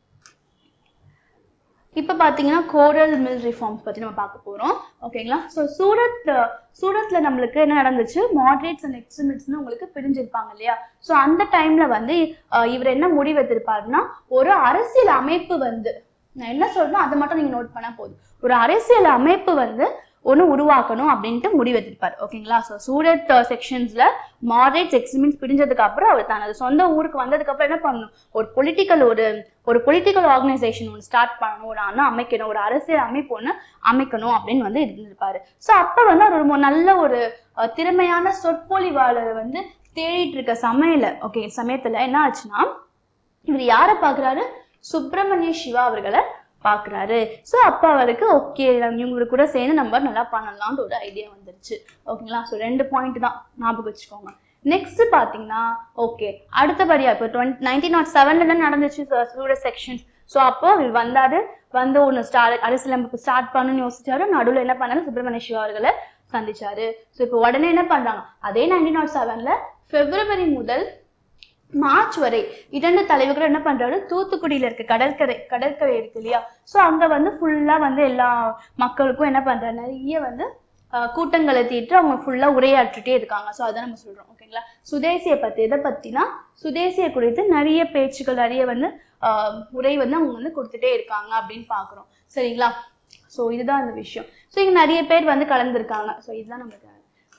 இப்போ பார்த்தீங்கன்னா கோரல் மில் ரிஃபார்ம்ஸ் பற்றி நம்ம பார்க்க போகிறோம் ஓகேங்களா ஸோ சூரத் சூரத்தில் நம்மளுக்கு என்ன நடந்துச்சு மாட்ரேட்ஸ் அண்ட் எக்ஸ்ட்ரீமிட்ஸ்னு உங்களுக்கு பிரிஞ்சிருப்பாங்க இல்லையா ஸோ அந்த டைமில் வந்து அஹ், இவர் என்ன முடிவெடுத்திருப்பாருன்னா ஒரு அரசியல் அமைப்பு வந்து நான் என்ன சொல்றேனோ அதை மட்டும் நீங்கள் நோட் பண்ணால் போதும் ஒரு அரசியல் அமைப்பு வந்து ஒன்று உருவாக்கணும் அப்படின்ட்டு முடிவெடுத்திருப்பார் ஓகேங்களா ஸோ சூரத் செக்ஷன்ஸில் மாடரேட்ஸ் எக்ஸ்ட்ரீமின்ஸ் பிரிஞ்சதுக்கு அப்புறம் அவர் தனது சொந்த ஊருக்கு வந்ததுக்கு அப்புறம் என்ன பண்ணணும் ஒரு பொலிட்டிக்கல் ஒரு ஒரு பொலிட்டிக்கல் ஆர்கனைசேஷன் ஒன்று ஸ்டார்ட் பண்ணணும் ஒரு அணை அமைக்கணும் ஒரு அரசியல் அமைப்பு ஒன்று அமைக்கணும் அப்படின்னு வந்து இருந்திருப்பாரு ஸோ அப்போ வந்து அவர் ஒரு நல்ல ஒரு அஹ், திறமையான சொற்பொழிவாளரை வந்து தேடிட்டு இருக்க சமையல ஓகே சமயத்தில் என்ன ஆச்சுன்னா இவர் யாரை பார்க்குறாரு சுப்பிரமணிய சிவா அவர்களை பார்க்குறாரு ஸோ அப்போ அவருக்கு ஓகே இவங்களுக்கு கூட சேர்ந்து நம்ம நல்லா பண்ணலாம்னு ஒரு ஐடியா வந்துருச்சு ஓகேங்களா ஸோ ரெண்டு பாயிண்ட் தான் ஞாபகம் வச்சுக்கோங்க நெக்ஸ்ட் பார்த்தீங்கன்னா ஓகே அடுத்தபடியா இப்போ டுவெண்ட் நைன்டீன் நாட் செவன்ல நடந்துச்சு சூட செக்ஷன்ஸ் ஸோ அப்போ அவர் வந்தாரு வந்து ஒன்று ஸ்டார்ட் அரசியலமைப்பு ஸ்டார்ட் பண்ணணும்னு யோசிச்சாரு நடுவில் என்ன பண்ணாரு சுப்பிரமணிய சிவா அவர்களை சந்திச்சாரு ஸோ இப்போ உடனே என்ன பண்றாங்க அதே நைன்டீன் நாட் செவன்ல பிப்ரவரி முதல் மார்ச் வரை இரண்டு தலைவர்கள் என்ன பண்றாரு தூத்துக்குடியில இருக்க கடற்கரை கடற்கரை இருக்கு இல்லையா ஸோ அங்க வந்து ஃபுல்லா வந்து எல்லா மக்களுக்கும் என்ன பண்றாரு நிறைய வந்து ஆஹ், கூட்டங்களை தீட்டு அவங்க ஃபுல்லா உரையாற்றிட்டே இருக்காங்க ஸோ அதை நம்ம சொல்றோம் ஓகேங்களா சுதேசிய பத்தி எதை பத்தினா சுதேசிய குறித்து நிறைய பேச்சுக்கள் நிறைய வந்து ஆஹ், உரை வந்து அவங்க வந்து கொடுத்துட்டே இருக்காங்க அப்படின்னு பாக்குறோம் சரிங்களா ஸோ இதுதான் அந்த விஷயம் ஸோ இங்க நிறைய பேர் வந்து கலந்துருக்காங்க ஸோ இதுதான் நம்மளுக்கு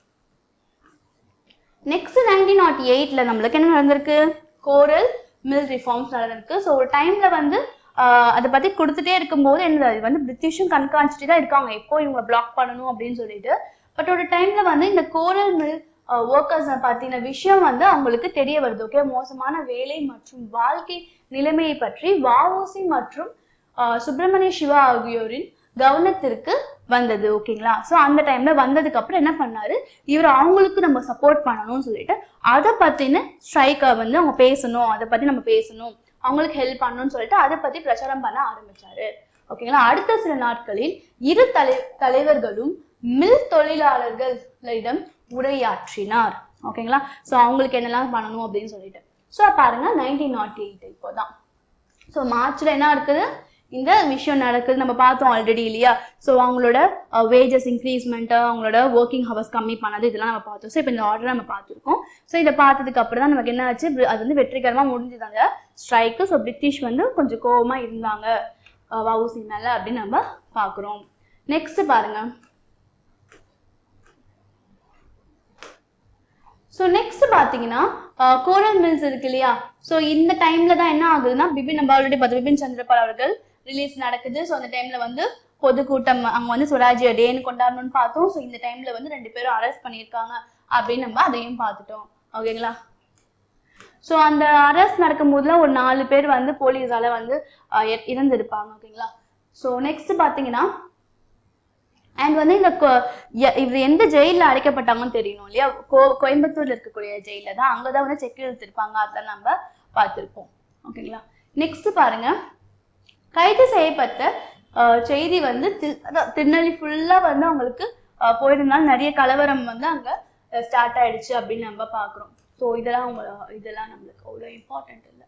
நெக்ஸ்ட் நைன்டீன் நாட் எயிட்ல நம்மளுக்கு என்ன நடந்திருக்கு கோரல் மில் ரிஃபார்ம்ஸ் நடந்திருக்கு ஸோ ஒரு டைம்ல வந்து ஆஹ், அதை பத்தி கொடுத்துட்டே இருக்கும்போது என்ன இது வந்து பிரிட்டிஷும் கண்காணிச்சுட்டு தான் இருக்காங்க எப்போ இவங்க பிளாக் பண்ணணும் அப்படின்னு சொல்லிட்டு பட் ஒரு டைம்ல வந்து இந்த கோரல் மில் ஒர்க்கர்ஸ் பத்தின விஷயம் வந்து அவங்களுக்கு தெரிய வருது ஓகே மோசமான வேலை மற்றும் வாழ்க்கை நிலைமையை பற்றி வஉசி மற்றும் ஆஹ், சுப்பிரமணிய சிவா ஆகியோரின் கவனத்திற்கு வந்தது ஓகேங்களா ஸோ அந்த டைம்ல வந்ததுக்கு அப்புறம் என்ன பண்ணாரு இவர் அவங்களுக்கு நம்ம சப்போர்ட் பண்ணணும்னு சொல்லிட்டு அதை பத்தின ஸ்ட்ரைக்கை வந்து அவங்க பேசணும் அதை பத்தி நம்ம பேசணும் அவங்களுக்கு ஹெல்ப் பண்ணணும்னு சொல்லிட்டு அதை பத்தி பிரச்சாரம் பண்ண ஆரம்பிச்சாரு ஓகேங்களா அடுத்த சில நாட்களில் இரு தலை தலைவர்களும் மில் தொழிலாளர்களிடம் உரையாற்றினார் ஓகேங்களா ஸோ அவங்களுக்கு என்னெல்லாம் பண்ணணும் அப்படின்னு சொல்லிட்டு ஸோ பாருங்க நைன்டீன் நாட் எயிட் இப்போதான் ஸோ மார்ச்ல என்ன இருக்குது இந்த விஷயம் நடக்குது நம்ம பார்த்தோம் ஆல்ரெடி இல்லையா ஸோ அவங்களோட வேஜஸ் இன்க்ரீஸ்மெண்ட்டு அவங்களோட ஒர்க்கிங் ஹவர்ஸ் கம்மி பண்ணது இதெல்லாம் நம்ம பார்த்தோம் ஸோ இப்போ இந்த ஆர்டர் நம்ம பார்த்துருக்கோம் ஸோ இதை பார்த்ததுக்கு அப்புறம் தான் நமக்கு என்ன ஆச்சு bri- அது வந்து வெற்றிகரமாக முடிஞ்சது அந்த ஸ்ட்ரைக்கு ஸோ பிரிட்டிஷ் வந்து கொஞ்சம் கோவமாக இருந்தாங்க அஹ் வஉசி மேலே அப்படின்னு நம்ம பார்க்குறோம் நெக்ஸ்ட் பாருங்க ஸோ நெக்ஸ்ட் பார்த்தீங்கன்னா கோரல் மில்ஸ் இருக்கு இல்லையா ஸோ இந்த டைம்ல தான் என்ன ஆகுதுன்னா பிபின் நம்ம ஆல்ரெடி பார்த்து பிபின் சந்திரபால் அவர்கள் ரிலீஸ் நடக்குது ஸோ அந்த டைம்ல வந்து பொதுக்கூட்டம் அங்கே வந்து சுவராஜ்ய டேன்னு கொண்டாடணும்னு பார்த்தோம் ஸோ இந்த டைம்ல வந்து ரெண்டு பேரும் அரெஸ்ட் பண்ணியிருக்காங்க அப்படின்னு நம்ம அதையும் பார்த்துட்டோம் ஓகேங்களா ஸோ அந்த அரெஸ்ட் நடக்கும் போதுலாம் ஒரு நாலு பேர் வந்து போலீஸால வந்து அஹ், இற- இறந்திருப்பாங்க ஓகேங்களா ஸோ நெக்ஸ்ட் பார்த்தீங்கன்னா அண்ட் வந்து இந்த கொ- ய- இவர் எந்த ஜெயிலில் அடைக்கப்பட்டாங்கன்னு தெரியணும் இல்லையா கோ கோயம்புத்தூர்ல இருக்கக்கூடிய ஜெயில தான் அங்கே தான் வந்து செக் இழுத்திருப்பாங்க அதெல்லாம் நம்ம பார்த்துருப்போம் ஓகேங்களா நெக்ஸ்ட் பாருங்க கைது செய்யப்பட்ட அஹ், செய்தி வந்து தி- அதான் திருநெல்வேலி ஃபுல்லாக வந்து அவங்களுக்கு அஹ், போயிருந்தாலும் நிறைய கலவரம் வந்து அங்கே ஸ்டார்ட் ஆயிடுச்சு அப்படின்னு நம்ம பார்க்குறோம் ஸோ இதெல்லாம் அவங்க இதெல்லாம் நம்மளுக்கு அவ்வளோ இம்பார்ட்டன்ட் இல்லை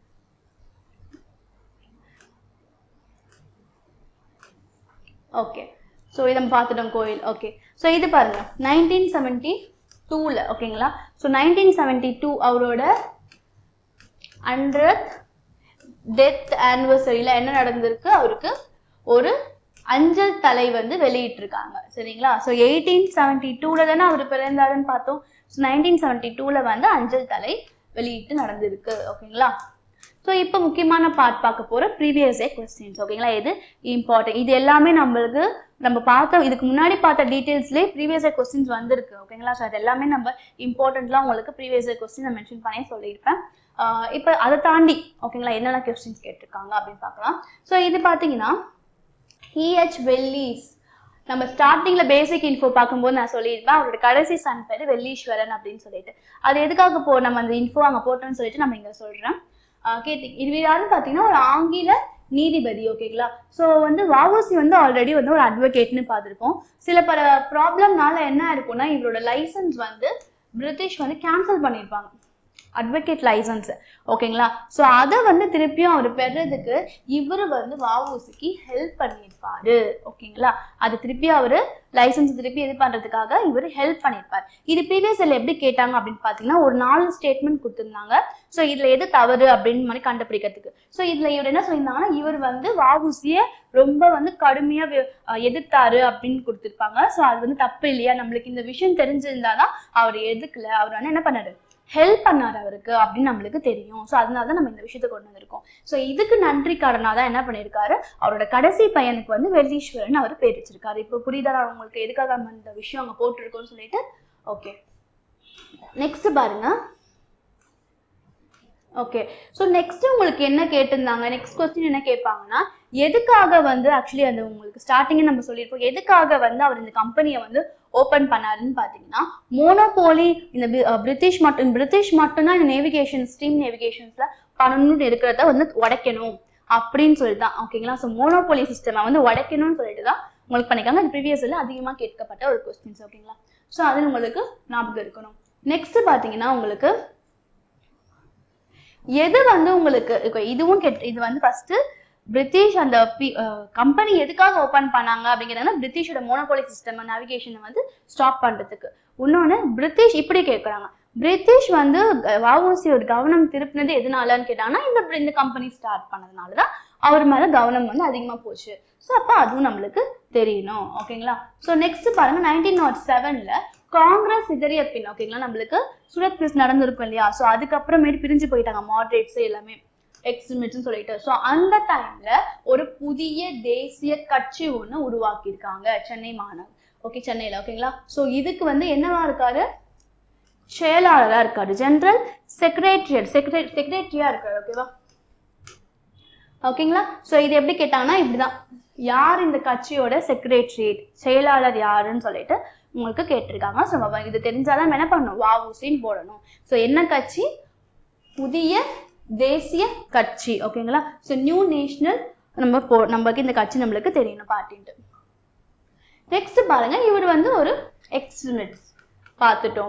ஓகே ஸோ இதை நம்ம பார்த்துட்டோம் கோயில் ஓகே ஸோ இது பாருங்க நைன்டீன் செவன்ட்டி டூவில் ஓகேங்களா ஸோ நைன்டீன் செவன்ட்டி டூ அவரோட ஹண்ட்ரட் டெத் ஆனிவர்சரியில் என்ன நடந்திருக்கு அவருக்கு ஒரு அஞ்சல் தலை வந்து வெளியிட்டிருக்காங்க சரிங்களா ஸோ எயிட்டீன் செவன்ட்டி டூவில் தானே அவர் பிறந்தாருன்னு பார்த்தோம் ஸோ நைன்டீன் செவன்ட்டி டூவில் வந்து அஞ்சல் தலை வெளியிட்டு நடந்திருக்கு ஓகேங்களா ஸோ இப்போ முக்கியமான பார்ட் பார்க்க போகிற ப்ரீவியஸ் ஏ கொஸ்டின்ஸ் ஓகேங்களா இது இம்பார்ட்டன்ட் இது எல்லாமே நம்மளுக்கு நம்ம பார்த்த இதுக்கு முன்னாடி பார்த்த டீட்டெயில்ஸ்லேயே ப்ரீவியஸ் இயர் கொஸ்டின்ஸ் வந்திருக்கு ஓகேங்களா ஸோ அது எல்லாமே நம்ம இம்பார்ட்டண்ட்லாம் உங்களுக்கு ப்ரீவியஸ் இயர் கொஸ்டின் நான் மென்ஷன் பண்ணி சொல்லியிருப்பேன் ஆஹ் இப்போ அதை தாண்டி ஓகேங்களா என்னென்ன கொஸ்டின்ஸ் கேட்டிருக்காங்க அப்படின்னு பார்க்கலாம் ஸோ இது பார்த்தீங்கன்னா ஹிஹெச் வெல்லிஸ் நம்ம ஸ்டார்டிங்கில் பேசிக் இன்ஃபோ பார்க்கும்போது நான் சொல்லியிருப்பேன் அவரோட கடைசி சன் பேர் வெள்ளீஸ்வரன் அப்படின்னு சொல்லிட்டு அது எதுக்காக போ நம்ம அந்த இன்ஃபோ அங்கே போட்டோம்னு சொல்லிட்டு நம்ம இங்கே சொல்கிறேன் கேட்டி இது யாருன்னு பார்த்தீங்கன்னா ஒரு ஆங்கில நீதிபதி ஓகேங்களா ஸோ வந்து வஉசி வந்து ஆல்ரெடி வந்து ஒரு அட்வொகேட்னு பார்த்துருப்போம் சில பல ப்ராப்ளம்னால என்ன இருக்கும்னா இவரோட லைசன்ஸ் வந்து பிரிட்டிஷ் வந்து கேன்சல் பண்ணியிருப்பாங்க அட்வொகேட் லைசன்ஸ் ஓகேங்களா ஸோ அதை வந்து திருப்பியும் அவர் பெறதுக்கு இவர் வந்து வஉசிக்கு ஹெல்ப் பண்ணியிருப்பாரு ஓகேங்களா அது திருப்பி அவர் லைசன்ஸ் திருப்பி இது பண்ணுறதுக்காக இவர் ஹெல்ப் பண்ணியிருப்பார் இது ப்ரீவியஸ் இயர்ல எப்படி கேட்டாங்க அப்படின்னு பார்த்தீங்கன்னா ஒரு நாலு ஸ்டேட்மெண்ட் கொடுத்துருந்தாங்க ஸோ இதில் எது தவறு அப்படின்னு மாதிரி கண்டுபிடிக்கிறதுக்கு ஸோ இதில் இவர் என்ன சொல்லியிருந்தாங்கன்னா இவர் வந்து வஉசியை ரொம்ப வந்து கடுமையாக எதிர்த்தாரு அப்படின்னு கொடுத்துருப்பாங்க ஸோ அது வந்து தப்பு இல்லையா நம்மளுக்கு இந்த விஷயம் தெரிஞ்சிருந்தாதான் அவர் எதுக்கல அவர் வந்து என்ன பண்ணாரு ஹெல்ப் பண்ணார் அவருக்கு அப்படின்னு நம்மளுக்கு தெரியும் ஸோ அதனால தான் நம்ம இந்த விஷயத்தை கொண்டு வந்திருக்கோம் ஸோ இதுக்கு நன்றிக்காரனாக தான் என்ன பண்ணியிருக்காரு அவரோட கடைசி பையனுக்கு வந்து வெள்ளீஸ்வரன் அவர் பேர் வச்சிருக்காரு இப்போ புரியுதா உங்களுக்கு எதுக்காக நம்ம இந்த விஷயம் அங்கே போட்டிருக்கோம்னு சொல்லிட்டு ஓகே நெக்ஸ்ட் பாருங்க ஓகே ஸோ நெக்ஸ்ட் உங்களுக்கு என்ன கேட்டிருந்தாங்க நெக்ஸ்ட் கொஸ்டின் என்ன கேட்பாங்கன்னா எதுக்காக வந்து ஆக்சுவலி அந்த உங்களுக்கு ஸ்டார்டிங்கே நம்ம சொல்லியிருப்போம் எதுக்காக வந்து அவர் இந்த கம்பெனியை வந்து ஓப்பன் பண்ணாருன்னு பார்த்தீங்கன்னா மோனோபோலி இந்த பி- அஹ் பிரிட்டிஷ் மட்டும் பிரிட்டிஷ் மட்டும்தான் இந்த நேவிகேஷன் ஸ்ட்ரீம் நேவிகேஷன்ஸில் பண்ணணும்னு இருக்கிறத வந்து உடைக்கணும் அப்படின்னு சொல்லிட்டு தான் ஓகேங்களா ஸோ மோனோபோலி சிஸ்டமை வந்து உடைக்கணும்னு சொல்லிட்டு தான் உங்களுக்கு பண்ணிக்காங்க அது ப்ரீவியஸில் அதிகமாக கேட்கப்பட்ட ஒரு கொஸ்டின்ஸ் ஓகேங்களா ஸோ அது உங்களுக்கு ஞாபகம் இருக்கணும் நெக்ஸ்ட் பார்த்தீங்கன்னா உங்களுக்கு எது வந்து உங்களுக்கு இப்போ இதுவும் கெட் இது வந்து ஃபர்ஸ்ட் பிரிட்டிஷ் அந்த கம்பெனி எதுக்காக ஓப்பன் பண்ணாங்க அப்படிங்கிறதுனா பிரிட்டிஷோட மோனோபோலி சிஸ்டம் நேவிகேஷனை வந்து ஸ்டாப் பண்ணுறதுக்கு இன்னொன்று பிரிட்டிஷ் இப்படி கேட்குறாங்க பிரிட்டிஷ் வந்து வஉசியோட கவனம் திருப்பினது எதனாலன்னு கேட்டாங்கன்னா இந்த இந்த கம்பெனி ஸ்டார்ட் பண்ணதுனால தான் அவர் மேலே கவனம் வந்து அதிகமாக போச்சு ஸோ அப்போ அதுவும் நம்மளுக்கு தெரியணும் ஓகேங்களா ஸோ நெக்ஸ்ட் பாருங்க நைன்டீன் நாட் செவனில் காங்கிரஸ் சிதறிய பின் ஓகேங்களா நம்மளுக்கு சூரத் கிறிஸ் நடந்திருக்கும் இல்லையா ஸோ அதுக்கப்புறமேட்டு பிரிஞ்சு போயிட்டாங்க மாட்ரேட்ஸ் எல்லாமே எக்ஸ்ட்ரீமிஸ்ட்னு சொல்லிட்டு ஸோ அந்த டைம்ல ஒரு புதிய தேசிய கட்சி ஒன்று உருவாக்கியிருக்காங்க சென்னை மாநகர் ஓகே சென்னையில் ஓகேங்களா ஸோ இதுக்கு வந்து என்னவா இருக்காரு செயலாளராக இருக்காரு ஜெனரல் செக்ரட்டரியட் செக்ரட்டரி செக்ரட்டரியா இருக்காரு ஓகேவா ஓகேங்களா ஸோ இது எப்படி கேட்டாங்கன்னா இப்படிதான் யார் இந்த கட்சியோட செக்ரட்டரியேட் செயலாளர் யாருன்னு சொல்லிட்டு உங்களுக்கு கேட்டிருக்காங்க ஸோ இது தெரிஞ்சாதான் நம்ம என்ன பண்ணணும் வாவுசின்னு போடணும் ஸோ என்ன கட்சி புதிய தேசிய கட்சி ஓகேங்களா ஸோ நியூ நேஷனல் நம்ம போ நமக்கு இந்த கட்சி நம்மளுக்கு தெரியணும் பார்ட்டின்ட்டு நெக்ஸ்ட் பாருங்க இவர் வந்து ஒரு எக்ஸ்ட்ரிமிஸ்ட் பார்த்துட்டோம்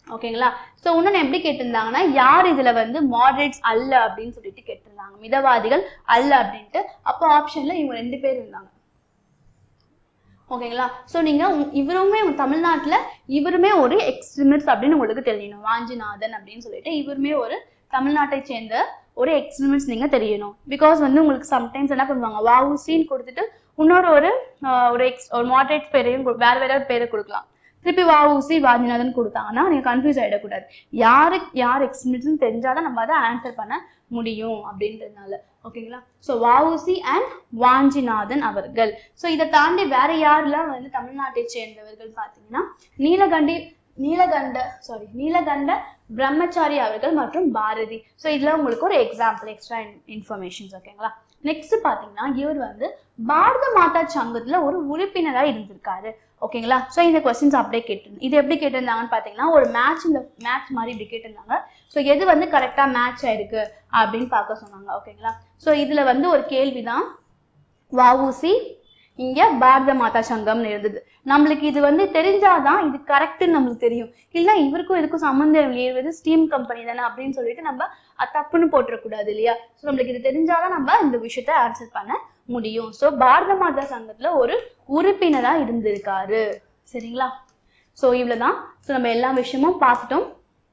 ஓகேங்களா ஸோ இன்னொன்று எப்படி கேட்டிருந்தாங்கன்னா யார் இதில் வந்து மாடரேட்ஸ் அல்ல அப்படின்னு சொல்லிட்டு கேட்டிருந்தாங்க மிதவாதிகள் அல்ல அப்படின்ட்டு அப்போ ஆப்ஷனில் இவங்க ரெண்டு பேர் இருந்தாங்க ஓகேங்களா ஸோ நீங்கள் இவருமே தமிழ்நாட்டில் இவருமே ஒரு எக்ஸ்ட்ரீமிஸ்ட் அப்படின்னு உங்களுக்கு தெரியணும் வாஞ்சிநாதன் அப்படின்னு சொல்லிட்டு இவருமே ஒரு தமிழ்நாட்டை சேர்ந்த ஒரு எக்ஸ்ட்ரீமிஸ்ட் நீங்கள் தெரியணும் பிகாஸ் வந்து உங்களுக்கு சம்டைம்ஸ் என்ன பண்ணுவாங்க வாவுசின்னு கொடுத்துட்டு இன்னொரு ஒரு ஆஹ், ஒரு எக்ஸ் ஒரு மாடரேட் பேரையும் கு- வேற வேற பேரை கொடுக்கலாம் திருப்பி வாவுசி வாஞ்சிநாதன் கொடுத்தாங்கன்னா நீங்கள் கன்ஃபியூஸ் ஆகிடக்கூடாது யாரு யார் எக்ஸ்ட்ரீமிஸ்ட்னு தெரிஞ்சாதான் நம்ம அதை ஆன்சர் பண்ண முடியும் அப்படின்றதுனால ஓகேங்களா ஸோ வஉசி அண்ட் வாஞ்சிநாதன் அவர்கள் ஸோ இதை தாண்டி வேற யாரெல்லாம் வந்து தமிழ்நாட்டை சேர்ந்தவர்கள் பார்த்தீங்கன்னா நீலகண்டி நீலகண்ட சாரி நீலகண்ட பிரம்மச்சாரி அவர்கள் மற்றும் பாரதி ஸோ இதில் உங்களுக்கு ஒரு எக்ஸாம்பிள் எக்ஸ்ட்ரா இன்ஃபர்மேஷன்ஸ் ஓகேங்களா நெக்ஸ்ட் பார்த்தீங்கன்னா இவர் வந்து பாரத மாதா சங்கத்துல ஒரு உறுப்பினராக இருந்திருக்காரு ஓகேங்களா ஸோ இந்த கொஸ்டின்ஸ் அப்படியே கேட்டிருந்தேன் இது எப்படி கேட்டிருந்தாங்கன்னு பார்த்தீங்கன்னா ஒரு மேட்ச் இந்த மேட்ச் மாதிரி இப்படி கேட்டிருந்தாங்க ஸோ எது வந்து கரெக்டாக மேட்ச் ஆயிருக்கு அப்படின்னு பார்க்க சொன்னாங்க ஓகேங்களா ஸோ இதில் வந்து ஒரு கேள்வி தான் வஉசி இங்கே பாரத மாதா சங்கம்னு இருந்தது நம்மளுக்கு இது வந்து தெரிஞ்சாதான் இது கரெக்டுன்னு நம்மளுக்கு தெரியும் இல்லை இவருக்கும் இதுக்கும் சம்மந்தம் இல்லையே இது ஸ்டீம் கம்பெனி தானே அப்படின்னு சொல்லிட்டு நம்ம அது தப்புன்னு போட்டுறக்கூடாது இல்லையா ஸோ நம்மளுக்கு இது தெரிஞ்சாதான் நம்ம இந்த விஷயத்த ஆன்சர் பண்ண முடியும் ஸோ பாரத மாதா சங்கத்தில் ஒரு உறுப்பினராக இருந்திருக்காரு சரிங்களா ஸோ இவ்வளோதான் ஸோ நம்ம எல்லா விஷயமும் பார்த்துட்டோம்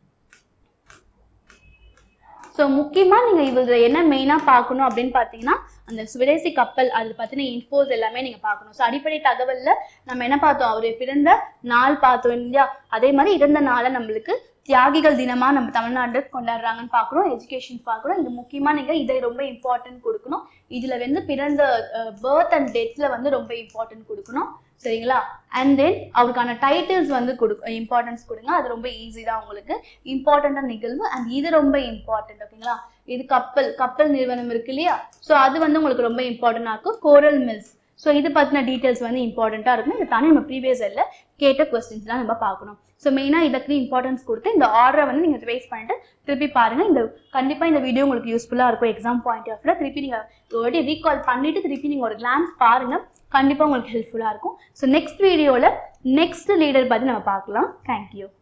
ஸோ முக்கியமாக நீங்கள் இதில் என்ன மெயினாக பார்க்கணும் அப்படின்னு பார்த்தீங்கன்னா அந்த சுவதேசி கப்பல் அது பற்றின இன்ஃபோஸ் எல்லாமே நீங்கள் பார்க்கணும் ஸோ அடிப்படை தகவலில் நம்ம என்ன பார்த்தோம் அவர் பிறந்த நாள் பார்த்தோம் இல்லையா அதே மாதிரி இறந்த நாளை நம்மளுக்கு தியாகிகள் தினமாக நம்ம தமிழ்நாடு கொண்டாடுறாங்கன்னு பார்க்குறோம் எஜுகேஷன் பார்க்குறோம் இது முக்கியமாக நீங்கள் இதை ரொம்ப இம்பார்ட்டன்ட் கொடுக்கணும் இதில் வந்து பிறந்த பர்த் அண்ட் டெத்தில் வந்து ரொம்ப இம்பார்ட்டன்ட் கொடுக்கணும் சரிங்களா அண்ட் தென் அவருக்கான டைட்டில்ஸ் வந்து கொடு இம்பார்ட்டன்ஸ் கொடுங்க அது ரொம்ப ஈஸி தான் உங்களுக்கு இம்பார்ட்டண்ட்டான நிகழ்வு அண்ட் இது ரொம்ப இம்பார்ட்டன்ட் ஓகேங்களா இது கப்பல் கப்பல் நிறுவனம் இருக்கு இல்லையா ஸோ அது வந்து உங்களுக்கு ரொம்ப இம்பார்ட்டண்டாக இருக்கும் கோரல் மில்ஸ் ஸோ இது பற்றின டீட்டெயில்ஸ் வந்து இம்பார்ட்டண்ட்டாக இருக்கும் இதை தானே நம்ம ப்ரீவியஸ் இயரில் கேட்ட கொஸ்டின்ஸ்லாம் நம்ம பார்க்கணும் ஸோ மெயினாக இதுக்கு இம்பார்ட்டன்ஸ் கொடுத்து இந்த ஆர்டரை வந்து நீங்கள் ரிவைஸ் பண்ணிட்டு திருப்பி பாருங்கள் இந்த கண்டிப்பாக இந்த வீடியோ உங்களுக்கு யூஸ்ஃபுல்லாக இருக்கும் எக்ஸாம் பாயிண்ட் ஆஃப் திருப்பி நீங்கள் ஒரு வாட்டி ரீகால் பண்ணிவிட்டு திருப்பி நீங்கள் ஒரு கிளான்ஸ் பாருங்கள் கண்டிப்பாக உங்களுக்கு ஹெல்ப்ஃபுல்லாக இருக்கும் ஸோ நெக்ஸ்ட் வீடியோவில் நெக்ஸ்ட் லீடர் பற்றி நம்ம பார்க்கலாம் தேங்க்யூ